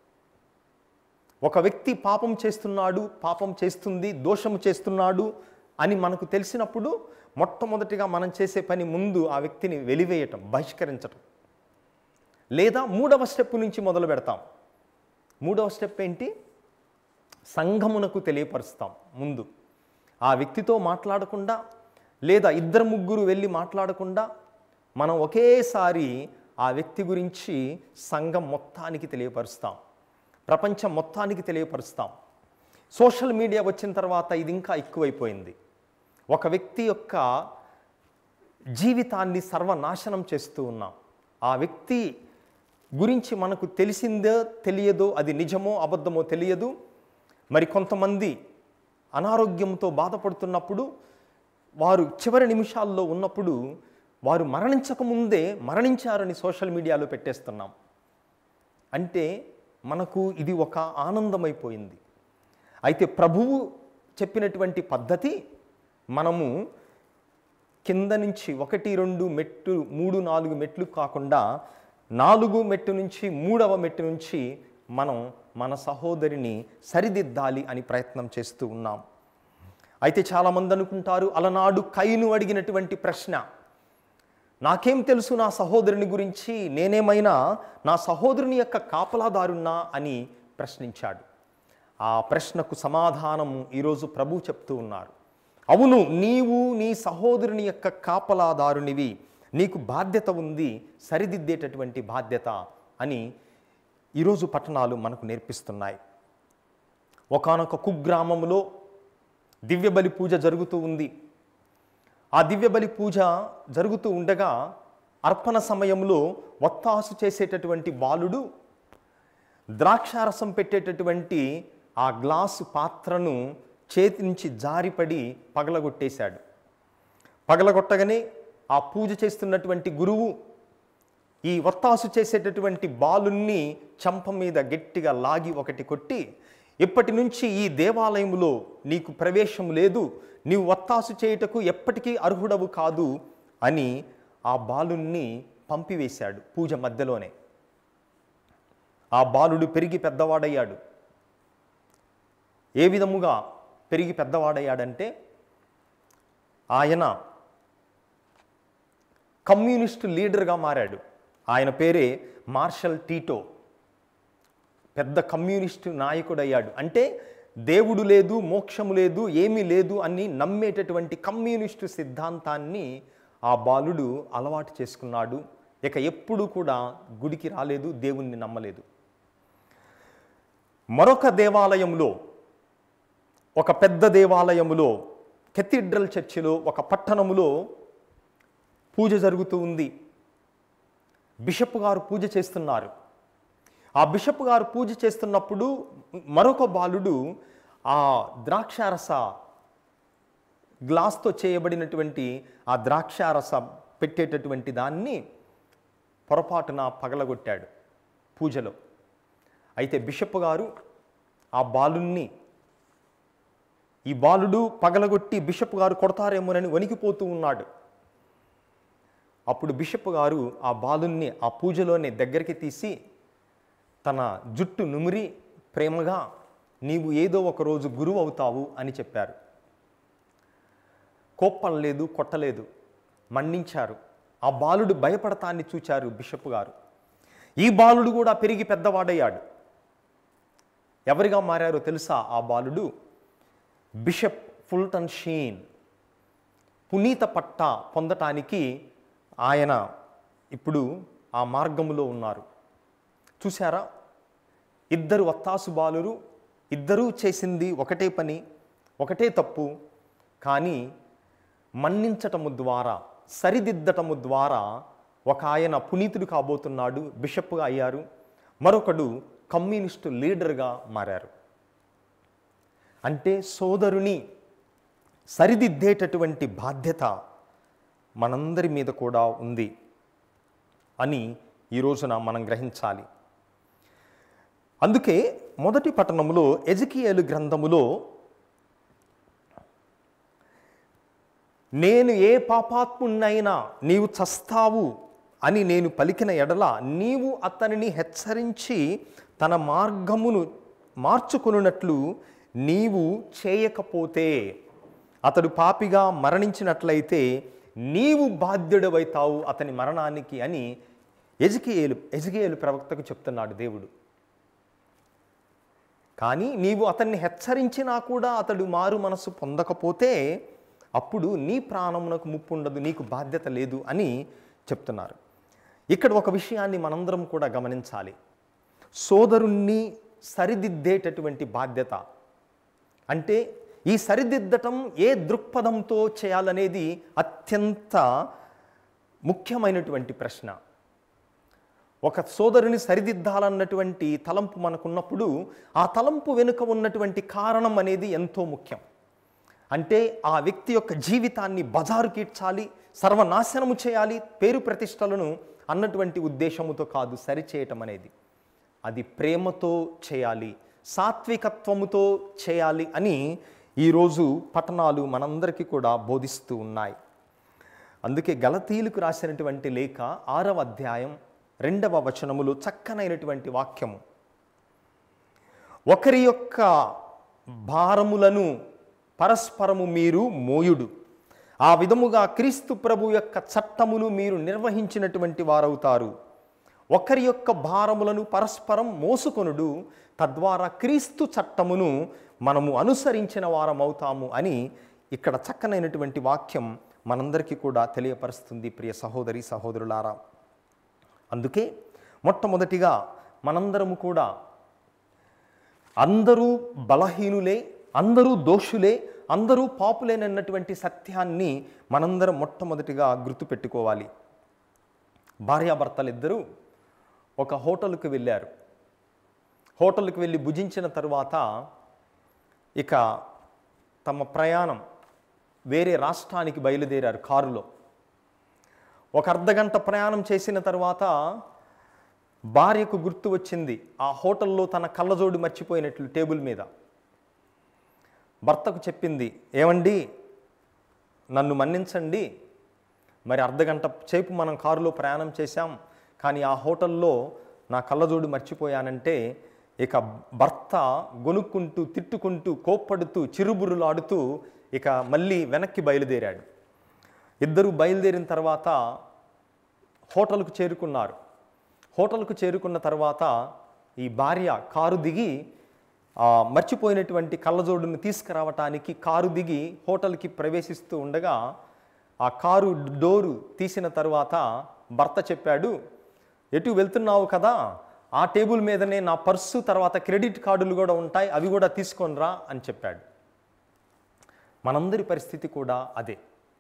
ఒక వ్యక్తి పాపం చేస్తున్నాడు పాపం చేస్తుంది దోషము చేస్తున్నాడు అని మనకు తెలిసినప్పుడు మొట్టమొదటిగా మనం చేసే పని ముందు ఆ వ్యక్తిని వెలివేయటం బహిష్కరించటం లేదా మూడవ స్టెప్ నుంచి మొదలు పెడతాం మూడవ స్టెప్ ఏంటి సంఘమునకు తెలియపరుస్తాం ముందు ఆ వ్యక్తితో మాట్లాడకుండా లేదా ఇద్దరు ముగ్గురు వెళ్ళి మాట్లాడకుండా మనం ఒకేసారి ఆ వ్యక్తి గురించి సంఘం మొత్తానికి తెలియపరుస్తాం ప్రపంచం మొత్తానికి తెలియపరుస్తాం సోషల్ మీడియా వచ్చిన తర్వాత ఇది ఇంకా ఎక్కువైపోయింది ఒక వ్యక్తి యొక్క జీవితాన్ని సర్వనాశనం చేస్తూ ఉన్నాం ఆ వ్యక్తి గురించి మనకు తెలిసిందో తెలియదో అది నిజమో అబద్ధమో తెలియదు మరి కొంతమంది అనారోగ్యంతో బాధపడుతున్నప్పుడు వారు చివరి నిమిషాల్లో ఉన్నప్పుడు వారు మరణించకముందే మరణించారని సోషల్ మీడియాలో పెట్టేస్తున్నాం అంటే మనకు ఇది ఒక ఆనందమైపోయింది అయితే ప్రభువు చెప్పినటువంటి పద్ధతి మనము కింద నుంచి ఒకటి రెండు మెట్టు మూడు నాలుగు మెట్లు కాకుండా నాలుగు మెట్టు నుంచి మూడవ మెట్టు నుంచి మనం మన సహోదరిని సరిదిద్దాలి అని ప్రయత్నం చేస్తూ ఉన్నాం అయితే చాలామంది అనుకుంటారు అలనాడు కైను అడిగినటువంటి ప్రశ్న నాకేం తెలుసు నా సహోదరుని గురించి నేనేమైనా నా సహోదరుని యొక్క కాపలాదారున్నా అని ప్రశ్నించాడు ఆ ప్రశ్నకు సమాధానం ఈరోజు ప్రభు చెప్తూ ఉన్నారు అవును నీవు నీ సహోదరుని యొక్క కాపలాదారునివి నీకు బాధ్యత ఉంది సరిదిద్దేటటువంటి బాధ్యత అని ఈరోజు పట్టణాలు మనకు నేర్పిస్తున్నాయి ఒకానొక కుగ్రామంలో దివ్యబలి పూజ జరుగుతూ ఉంది ఆ దివ్యబలి పూజ జరుగుతూ ఉండగా అర్పణ సమయంలో వత్తాసు చేసేటటువంటి బాలుడు ద్రాక్షారసం పెట్టేటటువంటి ఆ గ్లాసు పాత్రను చేతి నుంచి జారిపడి పగలగొట్టేశాడు పగలగొట్టగానే ఆ పూజ చేస్తున్నటువంటి గురువు ఈ వత్తాసు చేసేటటువంటి బాలుణ్ణి చంప మీద గట్టిగా లాగి ఒకటి కొట్టి ఇప్పటి నుంచి ఈ దేవాలయంలో నీకు ప్రవేశం లేదు నీవు వత్తాసు చేయుటకు ఎప్పటికీ అర్హుడవు కాదు అని ఆ బాలుణ్ణి పంపివేశాడు పూజ మధ్యలోనే ఆ బాలుడు పెరిగి పెద్దవాడయ్యాడు ఏ విధముగా పెరిగి పెద్దవాడయ్యాడంటే ఆయన కమ్యూనిస్టు లీడర్గా మారాడు ఆయన పేరే మార్షల్ టీటో పెద్ద కమ్యూనిస్టు నాయకుడయ్యాడు అంటే దేవుడు లేదు మోక్షము లేదు ఏమీ లేదు అని నమ్మేటటువంటి కమ్యూనిస్టు సిద్ధాంతాన్ని ఆ బాలుడు అలవాటు చేసుకున్నాడు ఇక ఎప్పుడు కూడా గుడికి రాలేదు దేవుణ్ణి నమ్మలేదు మరొక దేవాలయంలో ఒక పెద్ద దేవాలయములో కెథీడ్రల్ చర్చిలో ఒక పట్టణములో పూజ జరుగుతూ ఉంది బిషప్ గారు పూజ చేస్తున్నారు ఆ బిషప్ గారు పూజ చేస్తున్నప్పుడు మరొక బాలుడు ఆ ద్రాక్షారస గ్లాస్తో చేయబడినటువంటి ఆ ద్రాక్షారస పెట్టేటటువంటి దాన్ని పొరపాటున పగలగొట్టాడు పూజలో అయితే బిషప్ గారు ఆ బాలుణ్ణి ఈ బాలుడు పగలగొట్టి బిషప్ గారు కొడతారేమోనని వణికిపోతూ ఉన్నాడు అప్పుడు బిషప్ గారు ఆ బాలుణ్ణి ఆ పూజలోనే దగ్గరికి తీసి తన జుట్టు నుమిరి ప్రేమగా నీవు ఏదో ఒక రోజు గురువు అవుతావు అని చెప్పారు కోప్పలేదు కొట్టలేదు మన్నించారు ఆ బాలుడు భయపడతాన్ని చూచారు బిషప్ గారు ఈ బాలుడు కూడా పెరిగి పెద్దవాడయ్యాడు ఎవరిగా మారారో తెలుసా ఆ బాలుడు బిషప్ ఫుల్టన్ షీన్ పునీత పట్ట పొందటానికి ఆయన ఇప్పుడు ఆ మార్గములో ఉన్నారు చూసారా ఇద్దరు వత్తాసు బాలురు ఇద్దరూ చేసింది ఒకటే పని ఒకటే తప్పు కానీ మన్నించటము ద్వారా సరిదిద్దటము ద్వారా ఒక ఆయన పునీతుడు కాబోతున్నాడు బిషప్గా అయ్యారు మరొకడు కమ్యూనిస్టు లీడర్గా మారారు అంటే సోదరుని సరిదిద్దేటటువంటి బాధ్యత మనందరి మీద కూడా ఉంది అని ఈ రోజున మనం గ్రహించాలి అందుకే మొదటి పట్టణంలో ఎజకియేలు గ్రంథములో నేను ఏ పాపాత్మున్నైనా నీవు చస్తావు అని నేను పలికిన ఎడల నీవు అతనిని హెచ్చరించి తన మార్గమును మార్చుకొనున్నట్లు నీవు చేయకపోతే అతడు పాపిగా మరణించినట్లయితే నీవు బాధ్యుడవైతావు అతని మరణానికి అని ఎజికేలు ఎజికేలు ప్రవక్తకు చెప్తున్నాడు దేవుడు కానీ నీవు అతన్ని హెచ్చరించినా కూడా అతడు మారు మనసు పొందకపోతే అప్పుడు నీ ప్రాణమునకు ముప్పు ఉండదు నీకు బాధ్యత లేదు అని చెప్తున్నారు ఇక్కడ ఒక విషయాన్ని మనందరం కూడా గమనించాలి సోదరుణ్ణి సరిదిద్దేటటువంటి బాధ్యత అంటే ఈ సరిదిద్దటం ఏ దృక్పథంతో చేయాలనేది అత్యంత ముఖ్యమైనటువంటి ప్రశ్న ఒక సోదరుని సరిదిద్దాలన్నటువంటి తలంపు మనకున్నప్పుడు ఆ తలంపు వెనుక ఉన్నటువంటి కారణం అనేది ఎంతో ముఖ్యం అంటే ఆ వ్యక్తి యొక్క జీవితాన్ని బజారు కీడ్చాలి సర్వనాశనము చేయాలి పేరు ప్రతిష్టలను అన్నటువంటి ఉద్దేశముతో కాదు సరిచేయటం అనేది అది ప్రేమతో చేయాలి సాత్వికత్వముతో చేయాలి అని ఈరోజు పట్టణాలు మనందరికీ కూడా బోధిస్తూ ఉన్నాయి అందుకే గలతీలకు రాసినటువంటి లేఖ ఆరవ అధ్యాయం రెండవ వచనములో చక్కనైనటువంటి వాక్యము ఒకరి యొక్క భారములను పరస్పరము మీరు మోయుడు ఆ విధముగా క్రీస్తు ప్రభు యొక్క చట్టమును మీరు నిర్వహించినటువంటి వారవుతారు ఒకరి యొక్క భారములను పరస్పరం మోసుకొనుడు తద్వారా క్రీస్తు చట్టమును మనము అనుసరించిన వారమవుతాము అని ఇక్కడ చక్కనైనటువంటి వాక్యం మనందరికీ కూడా తెలియపరుస్తుంది ప్రియ సహోదరి సహోదరులారా అందుకే మొట్టమొదటిగా మనందరము కూడా అందరూ బలహీనులే అందరూ దోషులే అందరూ పాపులేనన్నటువంటి సత్యాన్ని మనందరం మొట్టమొదటిగా గుర్తుపెట్టుకోవాలి భార్యాభర్తలు ఇద్దరూ ఒక హోటల్కి వెళ్ళారు హోటల్కి వెళ్ళి భుజించిన తరువాత ఇక తమ ప్రయాణం వేరే రాష్ట్రానికి బయలుదేరారు కారులో ఒక అర్ధగంట ప్రయాణం చేసిన తర్వాత భార్యకు గుర్తు వచ్చింది ఆ హోటల్లో తన కళ్ళజోడు మర్చిపోయినట్లు టేబుల్ మీద భర్తకు చెప్పింది ఏమండి నన్ను మన్నించండి మరి అర్ధగంట సేపు మనం కారులో ప్రయాణం చేశాం కానీ ఆ హోటల్లో నా కళ్ళజోడు మర్చిపోయానంటే ఇక భర్త గొనుక్కుంటూ తిట్టుకుంటూ కోప్పడుతూ చిరుబురులాడుతూ ఇక మళ్ళీ వెనక్కి బయలుదేరాడు ఇద్దరు బయలుదేరిన తర్వాత హోటల్కు చేరుకున్నారు హోటల్కు చేరుకున్న తర్వాత ఈ భార్య కారు దిగి ఆ మర్చిపోయినటువంటి కళ్ళజోడును తీసుకురావటానికి కారు దిగి హోటల్కి ప్రవేశిస్తూ ఉండగా ఆ కారు డోరు తీసిన తర్వాత భర్త చెప్పాడు ఎటు వెళ్తున్నావు కదా ఆ టేబుల్ మీదనే నా పర్సు తర్వాత క్రెడిట్ కార్డులు కూడా ఉంటాయి అవి కూడా తీసుకొని రా అని చెప్పాడు మనందరి పరిస్థితి కూడా అదే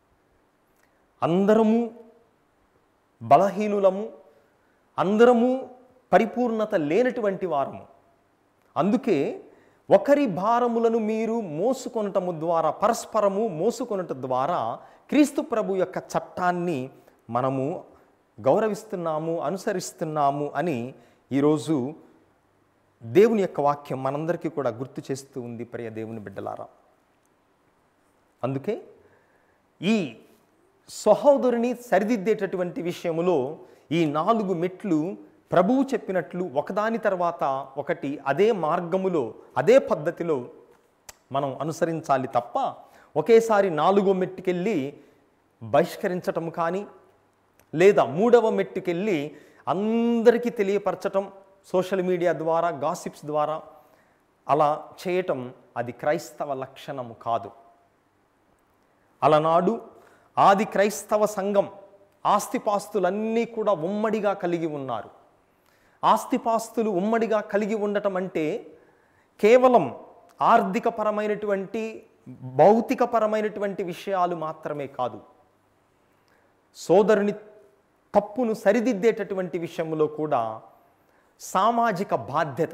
అందరము బలహీనులము అందరము పరిపూర్ణత లేనటువంటి వారము అందుకే ఒకరి భారములను మీరు మోసుకొనటము ద్వారా పరస్పరము మోసుకొనట ద్వారా క్రీస్తు ప్రభు యొక్క చట్టాన్ని మనము గౌరవిస్తున్నాము అనుసరిస్తున్నాము అని ఈరోజు దేవుని యొక్క వాక్యం మనందరికీ కూడా గుర్తు చేస్తూ ఉంది ప్రియ దేవుని బిడ్డలారా అందుకే ఈ సహోదరుని సరిదిద్దేటటువంటి విషయములో ఈ నాలుగు మెట్లు ప్రభువు చెప్పినట్లు ఒకదాని తర్వాత ఒకటి అదే మార్గములో అదే పద్ధతిలో మనం అనుసరించాలి తప్ప ఒకేసారి నాలుగో మెట్టుకెళ్ళి బహిష్కరించటం కానీ లేదా మూడవ మెట్టుకెళ్ళి అందరికీ తెలియపరచటం సోషల్ మీడియా ద్వారా గాసిప్స్ ద్వారా అలా చేయటం అది క్రైస్తవ లక్షణము కాదు అలనాడు ఆది క్రైస్తవ సంఘం ఆస్తిపాస్తులన్నీ కూడా ఉమ్మడిగా కలిగి ఉన్నారు ఆస్తిపాస్తులు ఉమ్మడిగా కలిగి ఉండటం అంటే కేవలం ఆర్థికపరమైనటువంటి భౌతికపరమైనటువంటి విషయాలు మాత్రమే కాదు సోదరుని తప్పును సరిదిద్దేటటువంటి విషయంలో కూడా సామాజిక బాధ్యత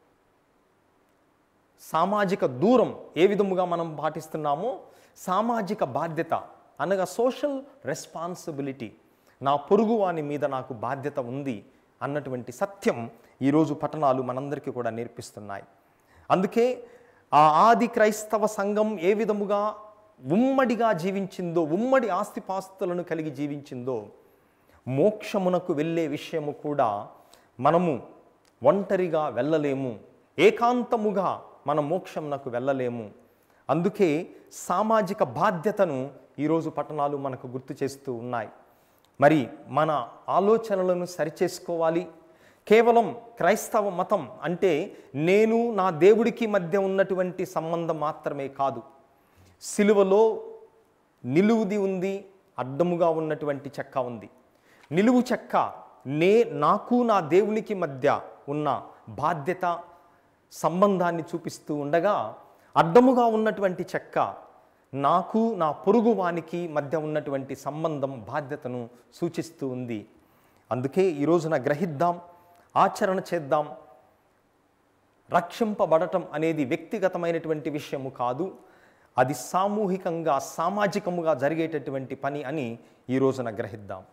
సామాజిక దూరం ఏ విధముగా మనం పాటిస్తున్నామో సామాజిక బాధ్యత అనగా సోషల్ రెస్పాన్సిబిలిటీ నా పొరుగు వాని మీద నాకు బాధ్యత ఉంది అన్నటువంటి సత్యం ఈరోజు పట్టణాలు మనందరికీ కూడా నేర్పిస్తున్నాయి అందుకే ఆ ఆది క్రైస్తవ సంఘం ఏ విధముగా ఉమ్మడిగా జీవించిందో ఉమ్మడి ఆస్తిపాస్తులను కలిగి జీవించిందో మోక్షమునకు వెళ్ళే విషయము కూడా మనము ఒంటరిగా వెళ్ళలేము ఏకాంతముగా మన మోక్షమునకు వెళ్ళలేము అందుకే సామాజిక బాధ్యతను ఈరోజు పట్టణాలు మనకు గుర్తు చేస్తూ ఉన్నాయి మరి మన ఆలోచనలను సరిచేసుకోవాలి కేవలం క్రైస్తవ మతం అంటే నేను నా దేవుడికి మధ్య ఉన్నటువంటి సంబంధం మాత్రమే కాదు సిలువలో నిలువుది ఉంది అడ్డముగా ఉన్నటువంటి చెక్క ఉంది నిలువు చెక్క నే నాకు నా దేవునికి మధ్య ఉన్న బాధ్యత సంబంధాన్ని చూపిస్తూ ఉండగా అడ్డముగా ఉన్నటువంటి చెక్క నాకు నా పొరుగు వానికి మధ్య ఉన్నటువంటి సంబంధం బాధ్యతను సూచిస్తూ ఉంది అందుకే ఈ రోజున గ్రహిద్దాం ఆచరణ చేద్దాం రక్షింపబడటం అనేది వ్యక్తిగతమైనటువంటి విషయము కాదు అది సామూహికంగా సామాజికముగా జరిగేటటువంటి పని అని ఈ రోజున గ్రహిద్దాం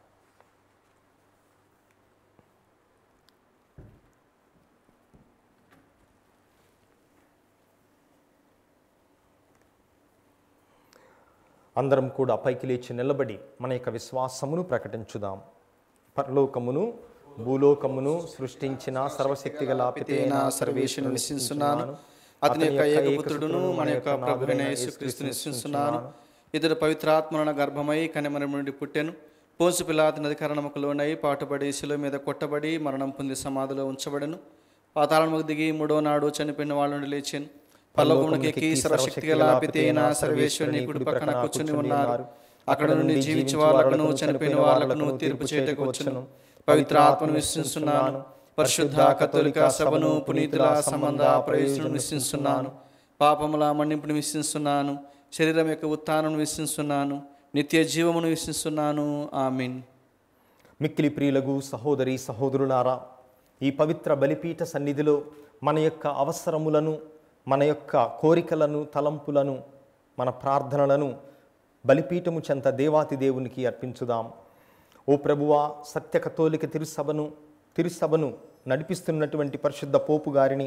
అందరం కూడా పైకి లేచి నిలబడి మన యొక్క విశ్వాసమును ప్రకటించుదాం పరలోకమును భూలోకమును సృష్టించిన సర్వశక్తి గల పితైన సర్వేశ్వరుని విశ్వసిస్తున్నాను అతని యొక్క ఏకపుత్రుడును మన యొక్క ప్రభువైన యేసుక్రీస్తుని విశ్వసిస్తున్నాను ఇతడు పవిత్రాత్మన గర్భమై కనిమరం నుండి పుట్టెను పోసు పిలాతని అధికారణముకు లోనై పాటుపడి శిలువ మీద కొట్టబడి మరణం పొంది సమాధిలో ఉంచబడెను పాతాళముకు దిగి మూడో నాడు చనిపోయిన వాళ్ళ నుండి లేచాను పల్లవమునికి ఎక్కి సర్వశక్తి గల పితైన సర్వేశ్వరుని కుడి పక్కన కూర్చుని ఉన్నారు అక్కడ నుండి జీవించే వాళ్ళకును చనిపోయిన వాళ్ళకును తీర్పు చేయటకు వచ్చును పవిత్ర ఆత్మను విశ్వసిస్తున్నాను పరిశుద్ధ కథోలిక సభను పునీతుల సంబంధ ప్రయోజనం విశ్వసిస్తున్నాను పాపముల మన్నింపుని విశ్వసిస్తున్నాను శరీరం యొక్క ఉత్థానం విశ్వసిస్తున్నాను నిత్య జీవమును విశ్వసిస్తున్నాను ఆమీన్ మిక్కిలి ప్రియులగు సహోదరి సహోదరులారా ఈ పవిత్ర బలిపీఠ సన్నిధిలో మన యొక్క అవసరములను మన యొక్క కోరికలను తలంపులను మన ప్రార్థనలను బలిపీఠము చెంత దేవాతి దేవునికి అర్పించుదాం ఓ ప్రభువా సత్య కథోలిక తిరుసభను తిరుసభను నడిపిస్తున్నటువంటి పరిశుద్ధ పోపు గారిని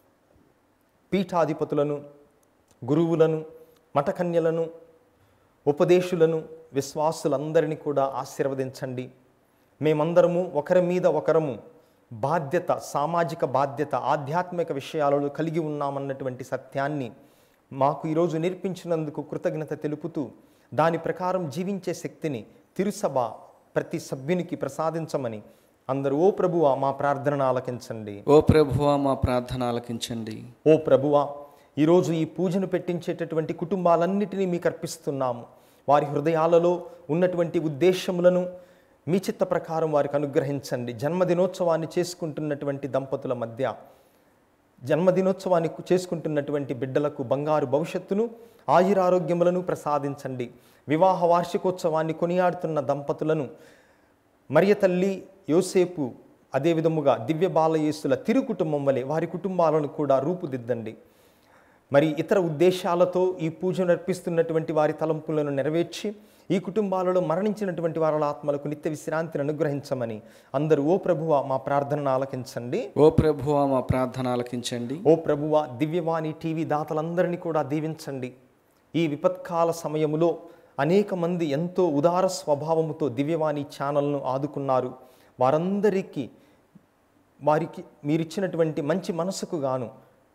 పీఠాధిపతులను గురువులను మఠకన్యలను ఉపదేశులను విశ్వాసులందరినీ కూడా ఆశీర్వదించండి మేమందరము ఒకరి మీద ఒకరము బాధ్యత సామాజిక బాధ్యత ఆధ్యాత్మిక విషయాలలో కలిగి ఉన్నామన్నటువంటి సత్యాన్ని మాకు ఈరోజు నేర్పించినందుకు కృతజ్ఞత తెలుపుతూ దాని ప్రకారం జీవించే శక్తిని తిరుసభ ప్రతి సభ్యునికి ప్రసాదించమని అందరూ ఓ ప్రభువా మా ప్రార్థనను ఆలకించండి ఓ ప్రభువా మా ప్రార్థన ఆలకించండి ఓ ప్రభువా ఈరోజు ఈ పూజను పెట్టించేటటువంటి కుటుంబాలన్నిటినీ మీకు అర్పిస్తున్నాము వారి హృదయాలలో ఉన్నటువంటి ఉద్దేశములను మీ చిత్త ప్రకారం వారికి అనుగ్రహించండి జన్మదినోత్సవాన్ని చేసుకుంటున్నటువంటి దంపతుల మధ్య జన్మదినోత్సవాన్ని చేసుకుంటున్నటువంటి బిడ్డలకు బంగారు భవిష్యత్తును ఆయురారోగ్యములను ప్రసాదించండి వివాహ వార్షికోత్సవాన్ని కొనియాడుతున్న దంపతులను మరియ తల్లి యోసేపు అదే విధముగా దివ్య బాలయేసుల తిరు కుటుంబం వలె వారి కుటుంబాలను కూడా రూపుదిద్దండి మరి ఇతర ఉద్దేశాలతో ఈ పూజను అర్పిస్తున్నటువంటి వారి తలంపులను నెరవేర్చి ఈ కుటుంబాలలో మరణించినటువంటి వారి ఆత్మలకు నిత్య విశ్రాంతిని అనుగ్రహించమని అందరూ ఓ ప్రభువ మా ప్రార్థనను ఆలకించండి ఓ ప్రభువా మా ప్రార్థన ఆలకించండి ఓ ప్రభువ దివ్యవాణి టీవీ దాతలందరినీ కూడా దీవించండి ఈ విపత్కాల సమయములో అనేక మంది ఎంతో ఉదార స్వభావముతో దివ్యవాణి ఛానల్ను ఆదుకున్నారు వారందరికీ వారికి మీరిచ్చినటువంటి మంచి మనసుకు గాను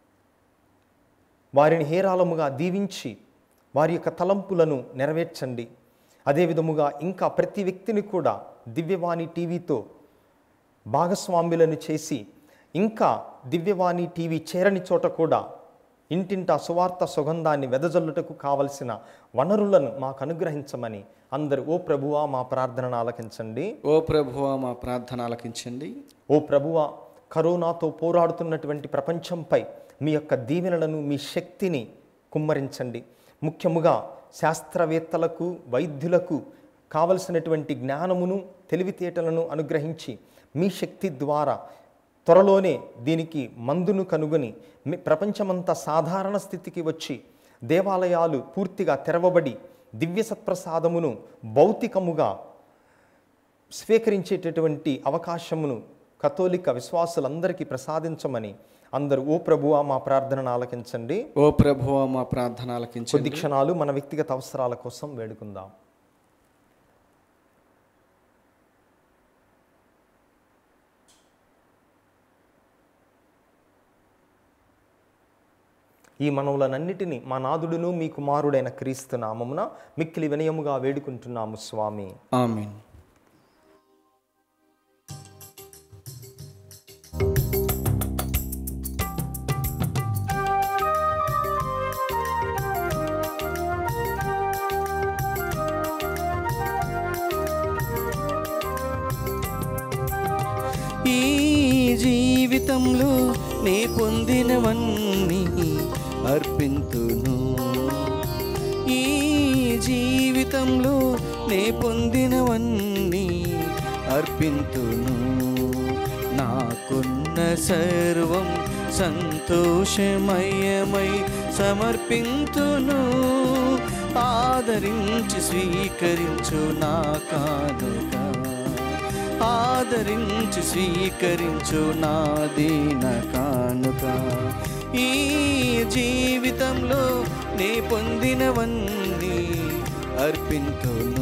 వారిని హేరాళముగా దీవించి వారి యొక్క తలంపులను నెరవేర్చండి అదే విధముగా ఇంకా ప్రతి వ్యక్తిని కూడా దివ్యవాణి టీవీతో భాగస్వామ్యులను చేసి ఇంకా దివ్యవాణి టీవీ చేరని చోట కూడా ఇంటింటా సువార్త సుగంధాన్ని వెదజల్లుటకు కావలసిన వనరులను మాకు అనుగ్రహించమని అందరూ ఓ ప్రభువా మా ప్రార్థనను ఆలకించండి ఓ ప్రభువా మా ప్రార్థన ఆలకించండి ఓ ప్రభువ కరోనాతో పోరాడుతున్నటువంటి ప్రపంచంపై మీ యొక్క దీవెనలను మీ శక్తిని కుమ్మరించండి ముఖ్యముగా శాస్త్రవేత్తలకు వైద్యులకు కావలసినటువంటి జ్ఞానమును తెలివితేటలను అనుగ్రహించి మీ శక్తి ద్వారా త్వరలోనే దీనికి మందును కనుగొని మీ ప్రపంచమంతా సాధారణ స్థితికి వచ్చి దేవాలయాలు పూర్తిగా తెరవబడి దివ్య సత్ప్రసాదమును భౌతికముగా స్వీకరించేటటువంటి అవకాశమును కథోలిక విశ్వాసులందరికీ ప్రసాదించమని అందరూ ఓ ప్రభువా మా ప్రార్థనను ఆలకించండి ఓ ప్రభువా మా ప్రార్థన ఆలకించండి కొద్ది క్షణాలు మన వ్యక్తిగత అవసరాల కోసం వేడుకుందాం ఈ మనవులనన్నిటినీ మా నాదుడును మీ కుమారుడైన క్రీస్తు నామమున మిక్కిలి వినయముగా వేడుకుంటున్నాము స్వామి ఆమీన్ ఈ జీవితంలో నే పొందినవన్నీ అర్పింతును ఈ జీవితంలో నే పొందినవన్నీ అర్పింతును నాకున్న సర్వం సంతోషమయమై సమర్పింతును ఆదరించి స్వీకరించు నా కానుక ఆదరించి స్వీకరించు నా దీన కానుక ఈ జీవితంలో నే పొందినవన్నీ అర్పింతును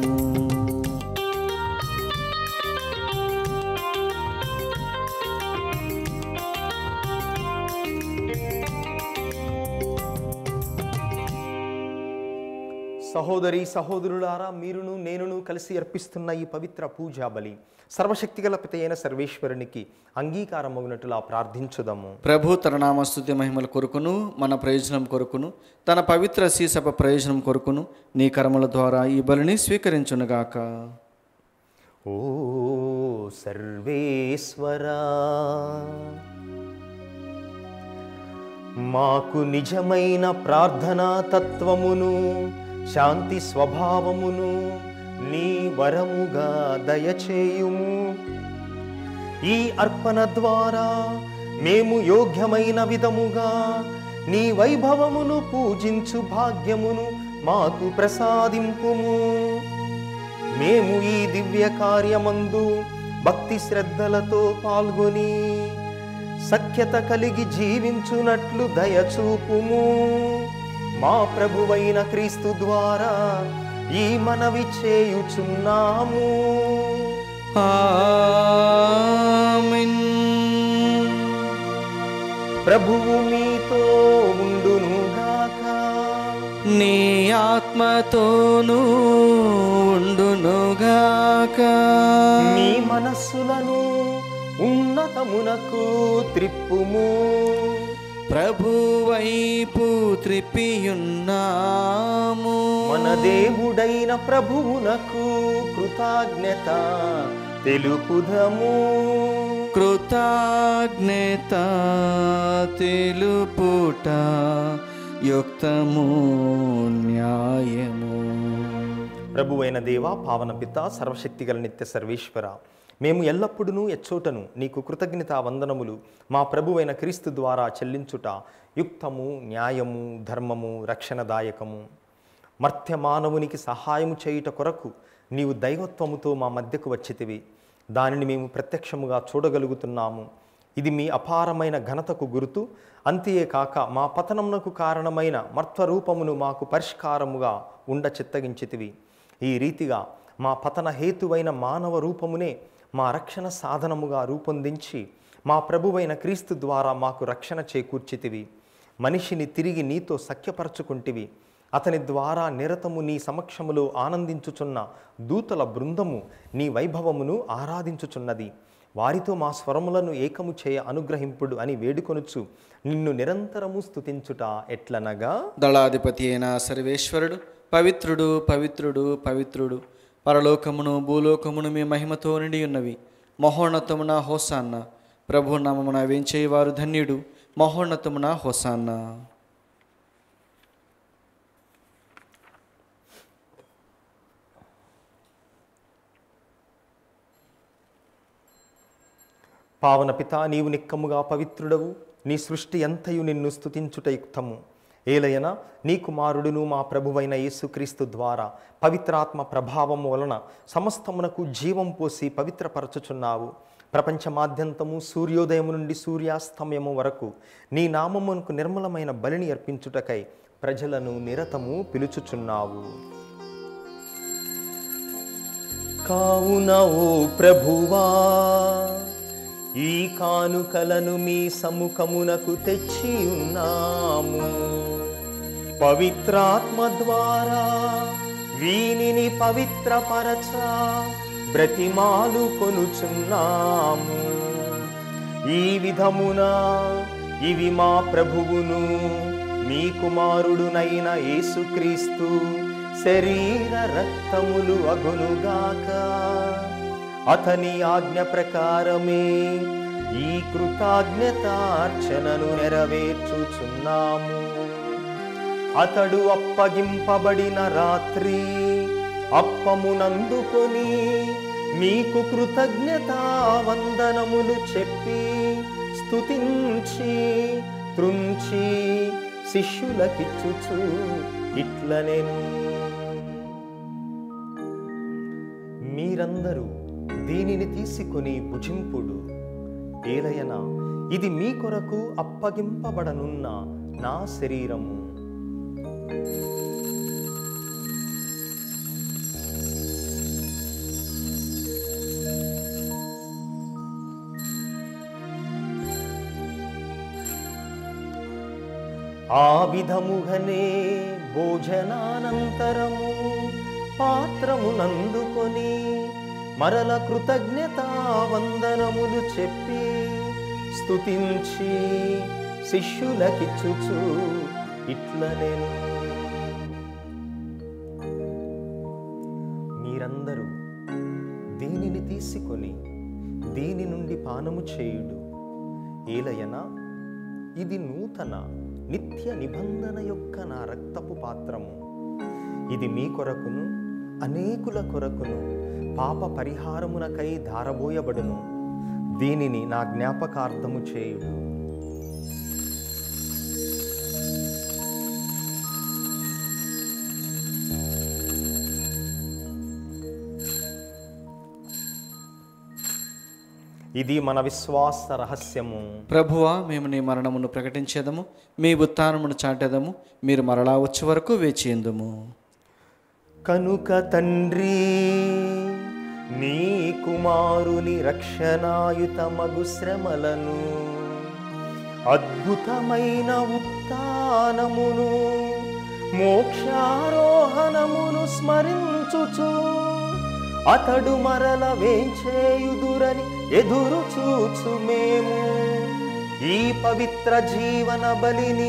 సహోదరి సహోదరులారా మీరును నేనును కలిసి అర్పిస్తున్న ఈ పవిత్ర పూజా బలి సర్వశక్తిగల పిత అయిన సర్వేశ్వరునికి అంగీకారమగినట్టులా ప్రార్థించుదాము ప్రభు తన నామస్తుతి మహిమల కొరకును మన ప్రయోజనం కొరకును తన పవిత్ర సీసప ప్రయోజనం కొరకును నీ కర్మల ద్వారా ఈ బలిని స్వీకరించునుగాక ఓ సర్వేశ్వరా మాకు నిజమైన ప్రార్థనా తత్వమును శాంతి స్వభావమును నీ వరముగా దయచేయుము ఈ అర్పణ ద్వారా మేము యోగ్యమైన విధముగా నీ వైభవమును పూజించు భాగ్యమును మాకు ప్రసాదింపుము మేము ఈ దివ్య కార్యమందు భక్తి శ్రద్ధలతో పాల్గొని సఖ్యత కలిగి జీవించునట్లు దయచూపుము మా ప్రభువైన క్రీస్తు ద్వారా ఈ మనవి చేయుచున్నాము ఆమేన్ ప్రభువు మీతో ఉండునుగాక నీ ఆత్మతోనూ ఉండునుగాక మీ మనస్సులను ఉన్నతమునకు త్రిప్పుము ప్రభు వైపు త్రిప్పియున్నాము మన దేవుడైన ప్రభువునకు కృత కృతజ్ఞత తెలుపుదము కృతజ్ఞత తెలుపుట యుక్తము న్యాయము ప్రభువైన దేవ పావన పిత సర్వశక్తిగల నిత్య సర్వేశ్వర మేము ఎల్లప్పుడూ ఎచ్చోటను నీకు కృతజ్ఞత వందనములు మా ప్రభువైన క్రీస్తు ద్వారా చెల్లించుట యుక్తము న్యాయము ధర్మము రక్షణదాయకము మర్త్య మానవునికి సహాయము చేయుట కొరకు నీవు దైవత్వముతో మా మధ్యకు వచ్చితివి దానిని మేము ప్రత్యక్షముగా చూడగలుగుతున్నాము ఇది మీ అపారమైన ఘనతకు గుర్తు అంతేకాక మా పతనమునకు కారణమైన మర్త్వరూపమును మాకు పరిష్కారముగా ఉండ చిత్తగించితివి ఈ రీతిగా మా పతన హేతువైన మానవ రూపమునే మా రక్షణ సాధనముగా రూపొందించి మా ప్రభువైన క్రీస్తు ద్వారా మాకు రక్షణ చేకూర్చితివి మనిషిని తిరిగి నీతో సఖ్యపరచుకుంటివి అతని ద్వారా నిరతము నీ సమక్షములో ఆనందించుచున్న దూతల బృందము నీ వైభవమును ఆరాధించుచున్నది వారితో మా స్వరములను ఏకము చేయ అనుగ్రహింపుడు అని వేడుకొనుచు నిన్ను నిరంతరము స్తుతించుట ఎట్లనగా దళాధిపతి అయిన సర్వేశ్వరుడు పవిత్రుడు పవిత్రుడు పవిత్రుడు పరలోకమును భూలోకమును మీ మహిమతో నిండి ఉన్నవి మహోన్నతమున హోసాన్న ప్రభు నామమున వేంచేవారు ధన్యుడు మహోన్నతమున హోసాన్న పావన పిత నీవు నిక్కముగా పవిత్రుడవు నీ సృష్టి ఎంతయు నిన్ను స్తుతించుట యుక్తము ఏలయన నీ కుమారుడును మా ప్రభువైన యేసుక్రీస్తు ద్వారా పవిత్రాత్మ ప్రభావము వలన సమస్తమునకు జీవం పోసి పవిత్రపరచుచున్నావు ప్రపంచమాద్యంతము సూర్యోదయము నుండి సూర్యాస్తమయము వరకు నీ నామమునకు నిర్మలమైన బలిని అర్పించుటకై ప్రజలను నిరతము పిలుచుచున్నావు కావున ఓ ప్రభువా ఈ కానుకలను మీ సముఖమునకు తెచ్చి ఉన్నాము పవిత్రాత్మ ద్వారా వీనిని పవిత్రపరచ బ్రతిమాలు కొనుచున్నాము ఈ విధమున ఇవి మా ప్రభువును మీ కుమారుడునైన యేసుక్రీస్తు శరీర రక్తములు అగునుగాక అతని ఆజ్ఞ ప్రకారమే ఈ కృతజ్ఞతార్చనను నెరవేర్చుచున్నాము అతడు అప్పగింపబడిన రాత్రి అప్పమునందుకొని మీకు కృతజ్ఞతా వందనములు చెప్పి స్తుతించి త్రుంచి శిష్యులకిచ్చుచు ఇట్లనెను మీరందరూ దీనిని తీసుకొని భుజింపుడు ఏలయన ఇది మీ కొరకు అప్పగింపబడనున్న నా శరీరము ఆ విధముగనే భోజనానంతరము పాత్రమునందుకొని మరల కృతజ్ఞతా వందనములు చెప్పి స్తుతించి శిష్యులకిచ్చుచు ఇట్లనేను మీరందరూ దీనిని తీసుకొని దీని నుండి పానము చేయుడు ఏలయన ఇది నూతన నిత్య నిబంధన యొక్క నా రక్తపు పాత్రము ఇది మీ కొరకును అనేకుల కొరకును పాప పరిహారమునకై ధారబోయబడును దీనిని నా జ్ఞాపకార్థము చేయుడు ఇది మన విశ్వాస రహస్యము ప్రభువా మేము నీ మరణమును ప్రకటించేదము మీ ఉత్థానమును చాటేదము మీరు మరలా వచ్చే వరకు వేచియందుము కనుక తండ్రి నీ కుమారుని రక్షణాయుతమగు శ్రమలను అద్భుతమైన ఉత్థానమును మోక్షారోహణమును స్మరించుచు అతడు మరల వేంచేయుదురని ఎదురు చూచు మేము ఈ పవిత్ర జీవన బలిని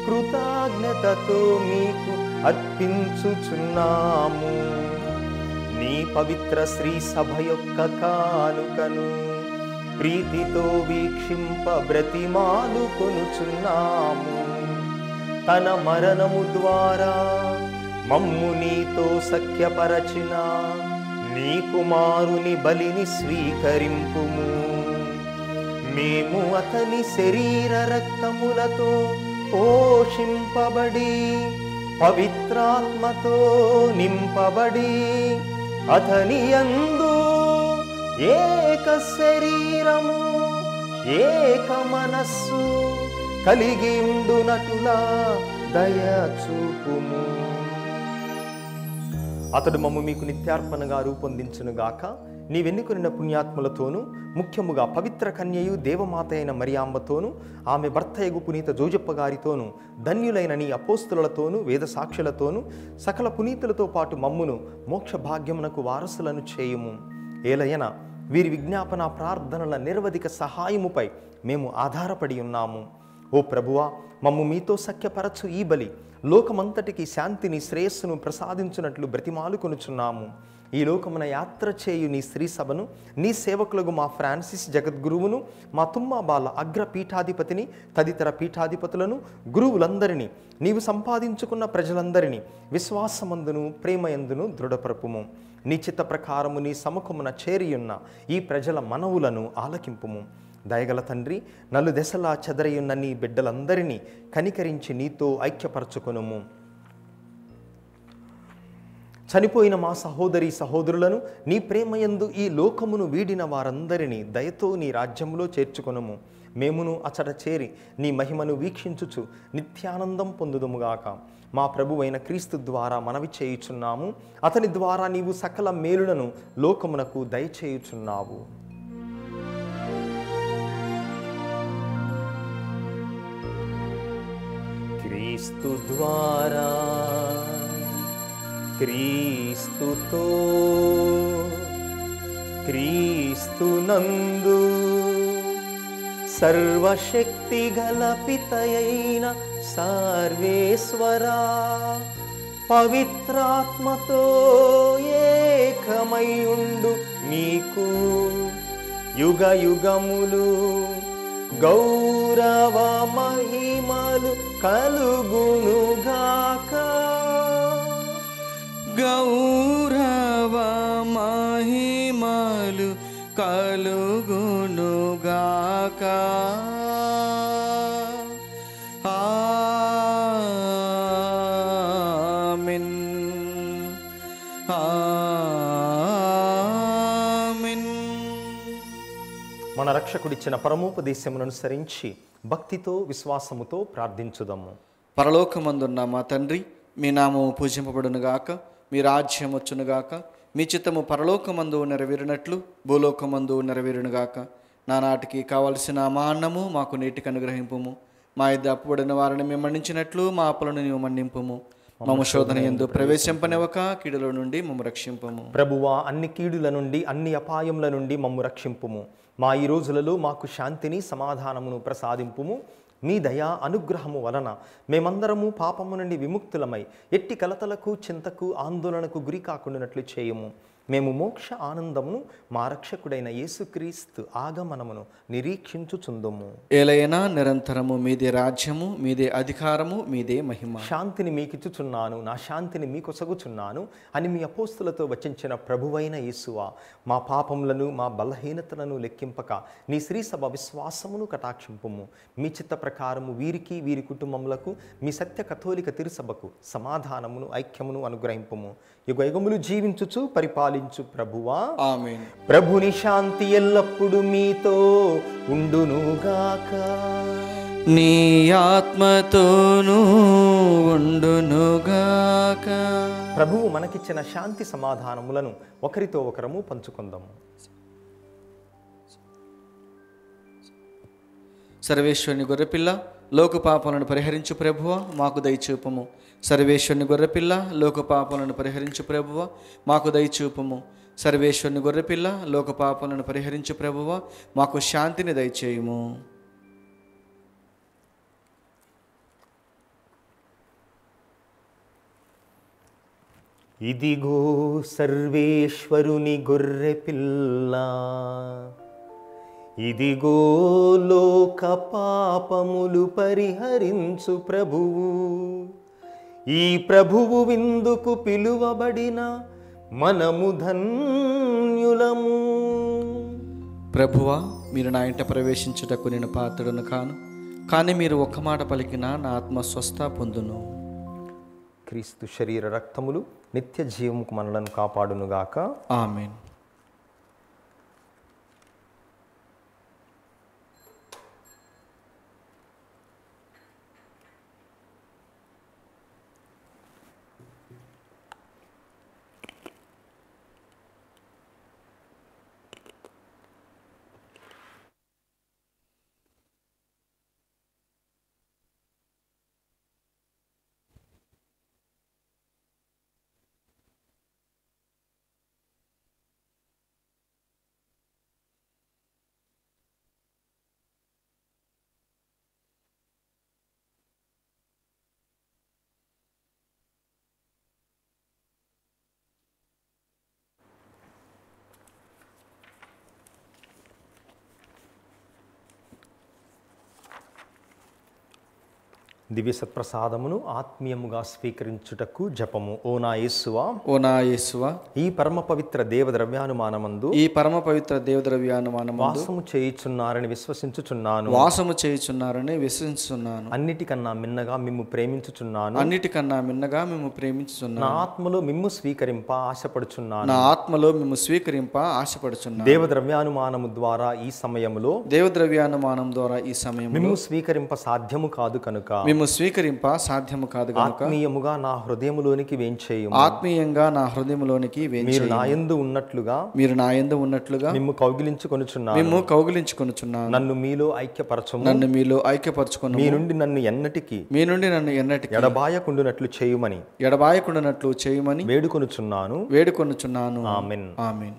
కృతజ్ఞతతో మీకు అర్పించుచున్నాము నీ పవిత్ర శ్రీ సభ యొక్క కానుకను ప్రీతితో వీక్షింప బ్రతిమాలు కొనుచున్నాము తన మరణము ద్వారా మమ్ము నీతో సఖ్యపరచిన నీ కుమారుని బలిని స్వీకరింపుము మేము అతని శరీర రక్తములతో పోషింపబడి పవిత్రాత్మతో నింపబడి అతని యందు ఏక శరీరము ఏక మనస్సు కలిగి ఉండునటులా దయ చూపుము అతడు మమ్ము మీకు నిత్యార్పణగా రూపొందించునుగాక నీవెన్నుకున్న పుణ్యాత్ములతోనూ ముఖ్యముగా పవిత్ర కన్యయు దేవమాత అయిన మరియాంబతోనూ ఆమె భర్తయగు పునీత జోజప్ప గారితోనూ ధన్యులైన నీ అపోస్తులతోనూ వేద సాక్షులతోనూ సకల పునీతులతో పాటు మమ్మును మోక్ష భాగ్యమునకు వారసులను చేయుము ఏలయన వీరి విజ్ఞాపన ప్రార్థనల నిరవధిక సహాయముపై మేము ఆధారపడి ఉన్నాము ఓ ప్రభువా మమ్ము మీతో సఖ్యపరచు ఈ బలి లోకమంతటికి శాంతిని శ్రేయస్సును ప్రసాదించున్నట్లు బ్రతిమాలుకొనుచున్నాము ఈ లోకమున యాత్ర చేయు నీ స్త్రీ సభను నీ సేవకులకు మా ఫ్రాన్సిస్ జగద్గురువును మా తుమ్మా బాల అగ్ర పీఠాధిపతిని తదితర పీఠాధిపతులను గురువులందరినీ నీవు సంపాదించుకున్న ప్రజలందరినీ విశ్వాసమందును ప్రేమయందును దృఢపరపుము నీ చిత్త ప్రకారము నీ సముఖమున చేరియున్న ఈ ప్రజల మనవులను ఆలకింపుము దయగల తండ్రి నలు దశలా చెదరయున్న నీ బిడ్డలందరినీ కనికరించి నీతో ఐక్యపరచుకొనుము చనిపోయిన మా సహోదరి సహోదరులను నీ ప్రేమయందు ఈ లోకమును వీడిన వారందరినీ దయతో నీ రాజ్యంలో చేర్చుకొనుము మేమును అచట చేరి నీ మహిమను వీక్షించుచు నిత్యానందం పొందుదుముగాక మా ప్రభువైన క్రీస్తు ద్వారా మనవి చేయుచున్నాము అతని ద్వారా నీవు సకల మేలులను లోకమునకు దయచేయుచున్నావు క్రీస్తు ద్వారా క్రీస్తుతో క్రీస్తునందు సర్వశక్తి గల పితయైన సర్వేశ్వరా పవిత్రాత్మతో ఏకమయుండు మీకు యుగ యుగములు గౌరవ మహిమలు కలుగునుగాక గౌరవ మహిమలు కలుగునుగాక ఆమెన్ ఆమెన్ మన రక్షకుడిచ్చిన పరమోపదేశమును అనుసరించి భక్తితో విశ్వాసముతో ప్రార్థించుదాము పరలోకమందున్న మా తండ్రి మీ నామము పూజింపబడునుగాక మీ రాజ్యం వచ్చునుగాక మీ చిత్తము పరలోకమందు నెరవేరినట్లు భూలోకమందు నెరవేరునుగాక నానాటికి కావలసిన మా అన్నము మాకు నీటికి అనుగ్రహింపుము మా ఇద్ద అప్పుబడిన వారిని మేము మన్నించినట్లు మా అప్పులను నీవు మన్నింపుము మమ్మ శోధన ఎందు ప్రవేశింపనివ్వక కీడుల నుండి మమ్మ రక్షింపము ప్రభువా అన్ని కీడుల నుండి అన్ని అపాయముల నుండి మమ్ము రక్షింపుము మా ఈ రోజులలో మాకు శాంతిని సమాధానమును ప్రసాదింపుము మీ దయా అనుగ్రహము వలన మేమందరము పాపము నుండి విముక్తులమై ఎట్టి కలతలకు చింతకు ఆందోళనకు గురి కాకుండానట్లు చేయము మేము మోక్ష ఆనందమును మా రక్షకుడైన యేసుక్రీస్తు ఆగమనమును నిరీక్షించుచుందుము ఏలైనా నిరంతరము మీదే రాజ్యము మీదే అధికారము మీదే మహిమ శాంతిని మీకిచ్చుచున్నాను నా శాంతిని మీకొసగుచున్నాను అని మీ అపోస్తులతో వచించిన ప్రభువైన యేసువా మా పాపములను మా బలహీనతలను లెక్కింపక నీ శ్రీ సభ విశ్వాసమును కటాక్షింపుము మీ చిత్త ప్రకారము వీరికి వీరి కుటుంబములకు మీ సత్య కథోలిక తిరుసభకు సమాధానమును ఐక్యమును అనుగ్రహింపుము యుగ యుగములు జీవించుచు పరిపాలించు ప్రభువా ఆమెన్ ప్రభుని శాంతి ఎల్లప్పుడూ మీతో ఉండునుగాక నీ ఆత్మతోనూ ఉండునుగాక ప్రభువు మనకిచ్చిన శాంతి సమాధానములను ఒకరితో ఒకరము పంచుకుందాము సర్వేశ్వరుని గొర్రెపిల్ల లోక పాపాలను పరిహరించు ప్రభువ మాకు దయచూపము సర్వేశ్వరుని గొర్రెపిల్ల లోక పాపాలను పరిహరించు ప్రభువ మాకు దయచూపము సర్వేశ్వరుని గొర్రెపిల్ల లోక పాపాలను పరిహరించు ప్రభువ మాకు శాంతిని దయచేయుము ఇదిగో సర్వేశ్వరుని గొర్రె పిల్ల ఇదిగో లోక పాపములు పరిహరించు ప్రభువు ఈ ప్రభువు విందుకు పిలువబడిన మనము ధన్యులము ప్రభువా మీరు నా ఇంట ప్రవేశించుటకు నేను పాత్రుడను కాను కానీ మీరు ఒక్క మాట పలికిన నా ఆత్మ స్వస్థ పొందును క్రీస్తు శరీర రక్తములు నిత్య జీవముకు మనలను కాపాడునుగాక ఆమెన్ దివ్య సత్ప్రసాదమును ఆత్మీయముగా స్వీకరించుటకు జపము ఓ నా యేసువా ఓ నా యేసువా ఈ పరమ పవిత్ర దేవ ద్రవ్యానుమానమందు ఈ పరమ పవిత్ర దేవద్రవ్యానుమానము వాసము చేయుచున్నారని విశ్వసించుచున్నాను వాసము చేయుచున్నారని విశ్వసిస్తున్నాను అన్నిటికన్నా మిన్నగా మిమ్ము ప్రేమించుచున్నాను అన్నిటికన్నా మిన్నగా మేము ప్రేమించుతున్నాను నా ఆత్మలో మిమ్ము స్వీకరింప ఆశపడుచున్నాను నా ఆత్మలో మేము స్వీకరింప ఆశపడుచున్నాను దేవ ద్రవ్యానుమానము ద్వారా ఈ సమయములో దేవద్రవ్యానుమానం ద్వారా ఈ సమయం మిమ్ము స్వీకరింప సాధ్యము కాదు కనుక మేము స్వీకరింప సాధ్యము కాదు కనుక ఆత్మీయముగా నా హృదయములోనికి వేంచేయము ఆత్మీయంగా నా హృదయంలోనికి వేంచి మీరు నాయందు ఉన్నట్లుగా మీరు నా యందు ఉన్నట్లుగా మిమ్ము కౌగిలించుకొనుచున్నాను మేము కౌగిలించుకొనుచున్నాను నన్ను మీలో ఐక్యపరచము నన్ను మీలో ఐక్యపరచుకుని మీ నుండి నన్ను ఎన్నటికి మీ నుండి నన్ను ఎన్నటికి ఎడబాయకుండునట్లు చేయుమని ఎడబాయకుండానట్లు చేయమని వేడుకొనుచున్నాను వేడుకొనుచున్నాను ఆమెన్ ఆమెన్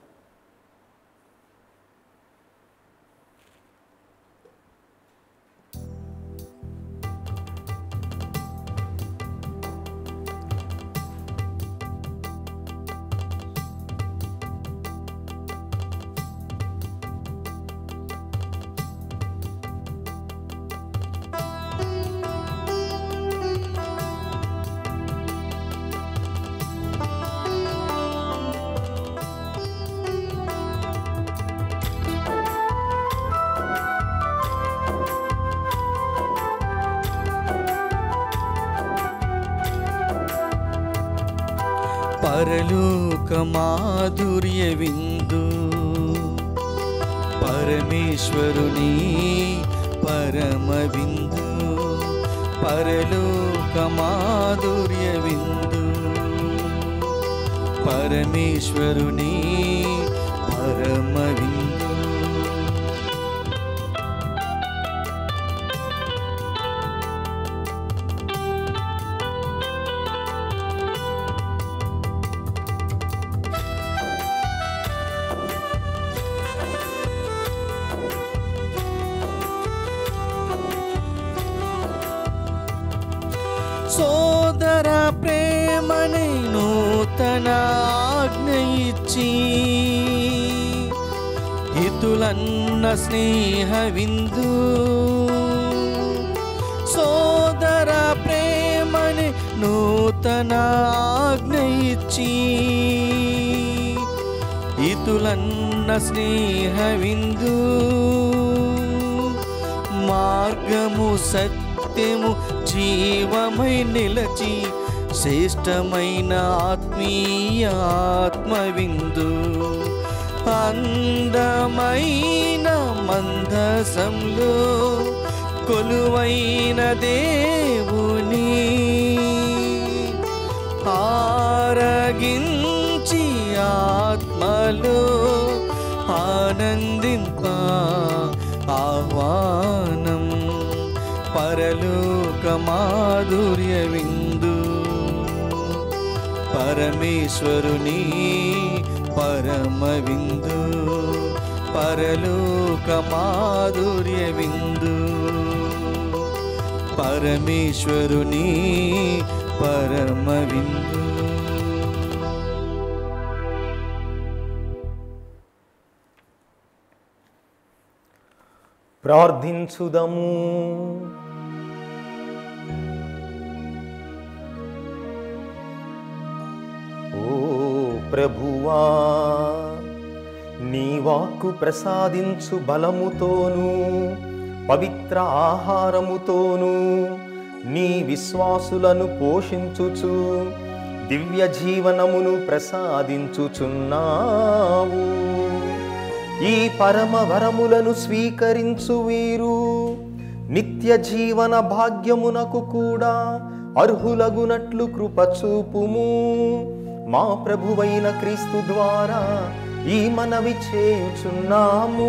పరలోక మాధుర్య విందు పరమేశ్వరుని పరమ విందు పరలోక మాధుర్య విందు పరమేశ్వరుని పరమ విందు సోదర ప్రేమని నూతన ఆజ్ఞ ఇచ్చి హితులన్న స్నేహ విందు సోదర ప్రేమని నూతన ఆజ్ఞ ఇచ్చి ఇతులన్న స్నేహ విందు మార్గము సత్యము జీవమై నిలచి శ్రేష్టమైన ఆత్మీయ ఆత్మ విందు అందమైన మందసంలో కొలువైన దేవుని ఆరగించి ఆత్మలో ఆనందింప ఆహ్వానం పరలోక మాధుర్య విందు పరమేశ్వరుని పరమ విందు పరలోక మాధుర్య విందు పరమేశ్వరుని పరమ విందు ప్రార్థించుదము ఓ ప్రభువా నీ వాక్కు ప్రసాదించు బలముతోను పవిత్ర ఆహారముతోను నీ విశ్వాసులను పోషించుచు దివ్య జీవనమును ప్రసాదించుచున్నావు ఈ పరమ వరములను స్వీకరించు వీరు నిత్య జీవన భాగ్యమునకు కూడా అర్హులగునట్లు కృపచూపుము మా ప్రభువైన క్రీస్తు ద్వారా ఈ మనవి చేయుచున్నాము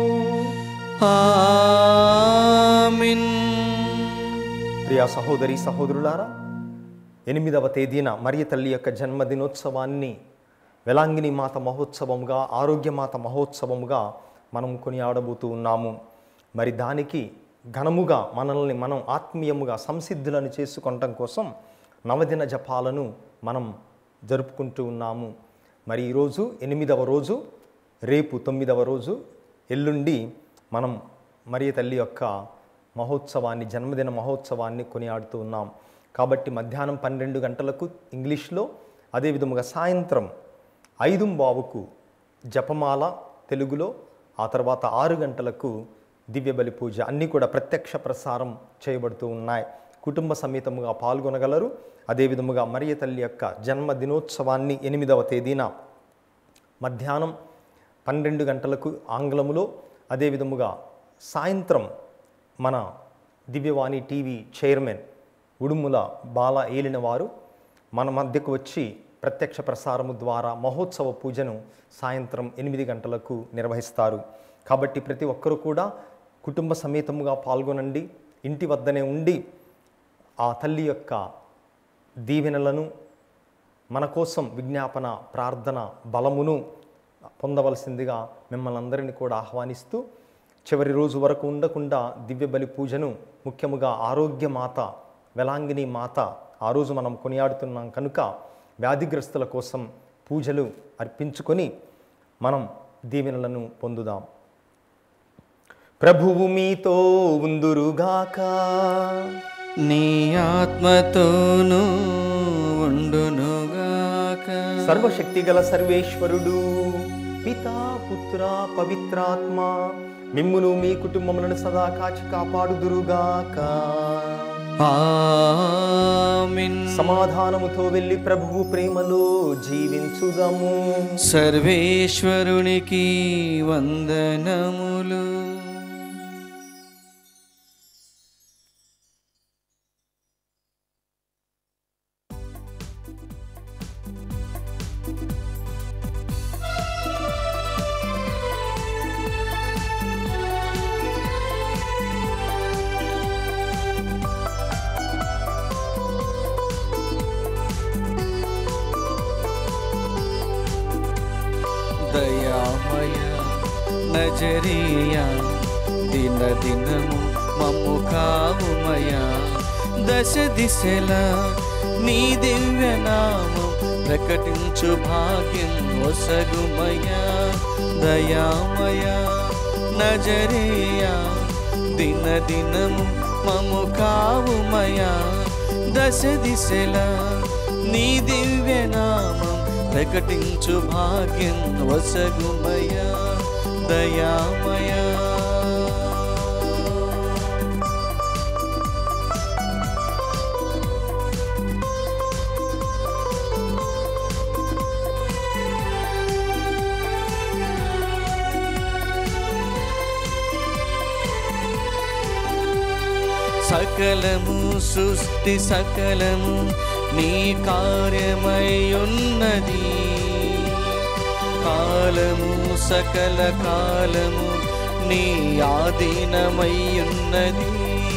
ఆమిన్ ప్రియా సహోదరి సహోదరులారా ఎనిమిదవ తేదీన మరియ తల్లి యొక్క జన్మదినోత్సవాన్ని వెలాంగిని మాత మహోత్సవముగా ఆరోగ్యమాత మహోత్సవముగా మనం కొనియాడబోతూ ఉన్నాము మరి దానికి ఘనముగా మనల్ని మనం ఆత్మీయముగా సంసిద్ధులను చేసుకోవటం కోసం నవదిన జపాలను మనం జరుపుకుంటూ ఉన్నాము మరి ఈరోజు ఎనిమిదవ రోజు రేపు తొమ్మిదవ రోజు ఎల్లుండి మనం మరియ తల్లి యొక్క మహోత్సవాన్ని జన్మదిన మహోత్సవాన్ని కొనియాడుతూ ఉన్నాం కాబట్టి మధ్యాహ్నం పన్నెండు గంటలకు ఇంగ్లీష్లో అదేవిధముగా సాయంత్రం ఐదు బావుకు జపమాల తెలుగులో ఆ తర్వాత ఆరు గంటలకు దివ్యబలి పూజ అన్నీ కూడా ప్రత్యక్ష ప్రసారం చేయబడుతూ ఉన్నాయి కుటుంబ సమేతముగా పాల్గొనగలరు అదేవిధముగా మరియ తల్లి యొక్క జన్మదినోత్సవాన్ని ఎనిమిదవ తేదీన మధ్యాహ్నం పన్నెండు గంటలకు ఆంగ్లములో అదేవిధముగా సాయంత్రం మన దివ్యవాణి టీవీ చైర్మన్ ఉడుముల బాల ఏలిన వారు మన మధ్యకు వచ్చి ప్రత్యక్ష ప్రసారము ద్వారా మహోత్సవ పూజను సాయంత్రం ఎనిమిది గంటలకు నిర్వహిస్తారు కాబట్టి ప్రతి ఒక్కరూ కూడా కుటుంబ సమేతముగా పాల్గొనండి ఇంటి వద్దనే ఉండి ఆ తల్లి యొక్క దీవెనలను మన కోసం విజ్ఞాపన ప్రార్థన బలమును పొందవలసిందిగా మిమ్మల్ని అందరినీ కూడా ఆహ్వానిస్తూ చివరి రోజు వరకు ఉండకుండా దివ్య బలి పూజను ముఖ్యముగా ఆరోగ్య మాత వెలాంగిని మాత ఆ రోజు మనం కొనియాడుతున్నాం కనుక వ్యాధిగ్రస్తుల కోసం పూజలు అర్పించుకొని మనం దీవెనలను పొందుదాం ప్రభువు మీతో ఉందురుగాక నీ ఆత్మతోనూ ఉండునుగాక సర్వశక్తిగల సర్వేశ్వరుడు పితా పుత్ర పవిత్రాత్మ మిమ్మును మీ కుటుంబములను సదా కాచి కాపాడుదురుగాక ఆమిన్ సమాధానముతో వెళ్ళి ప్రభువు ప్రేమలో జీవించుదము సర్వేశ్వరునికి వందనములు దయామయ నజరీయ దిన దినము మమ్ము కావుమయ దశ దిశల నీ దివ్య నామం ప్రకటించు భాగ్యం ఒసగుమయ దయామయ నజరీయ దిన దినము మమ్ము కావుమయ దశ దిశల నీ దివ్య నామం ప్రకటించు భాగ్యం వసగుమయ దయామయ సకలము సృష్టి సకలము నీ కార్యమై ఉన్నది కాలము సకల కాలము నీ ఆధీనమై ఉన్నది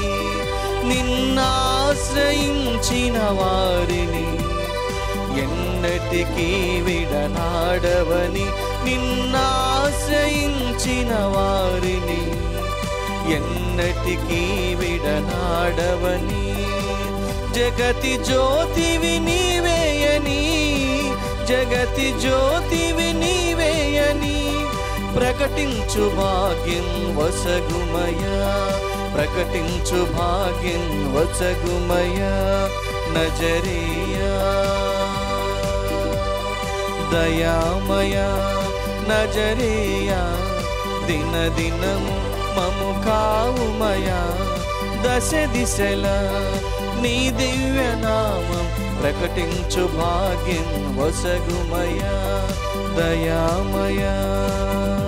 నిన్నాశ్రయించిన వారిని ఎన్నటికీ విడనాడవని నిన్నాశ్రయించిన వారిని ఎన్నటికీ విడనాడవని జగతి జ్యోతివి నీవేయని జగతి జ్యోతివి నీవేయని ప్రకటించు భాగ్యం వసగుమయా ప్రకటించు భాగ్యం వసగుమయా నజరియా దయామయా నజరియా దినదినము మము కావుమయా దశ దిశల నీ దివ్య నామం ప్రకటించు భాగ్యం వసగుమయా దయామయా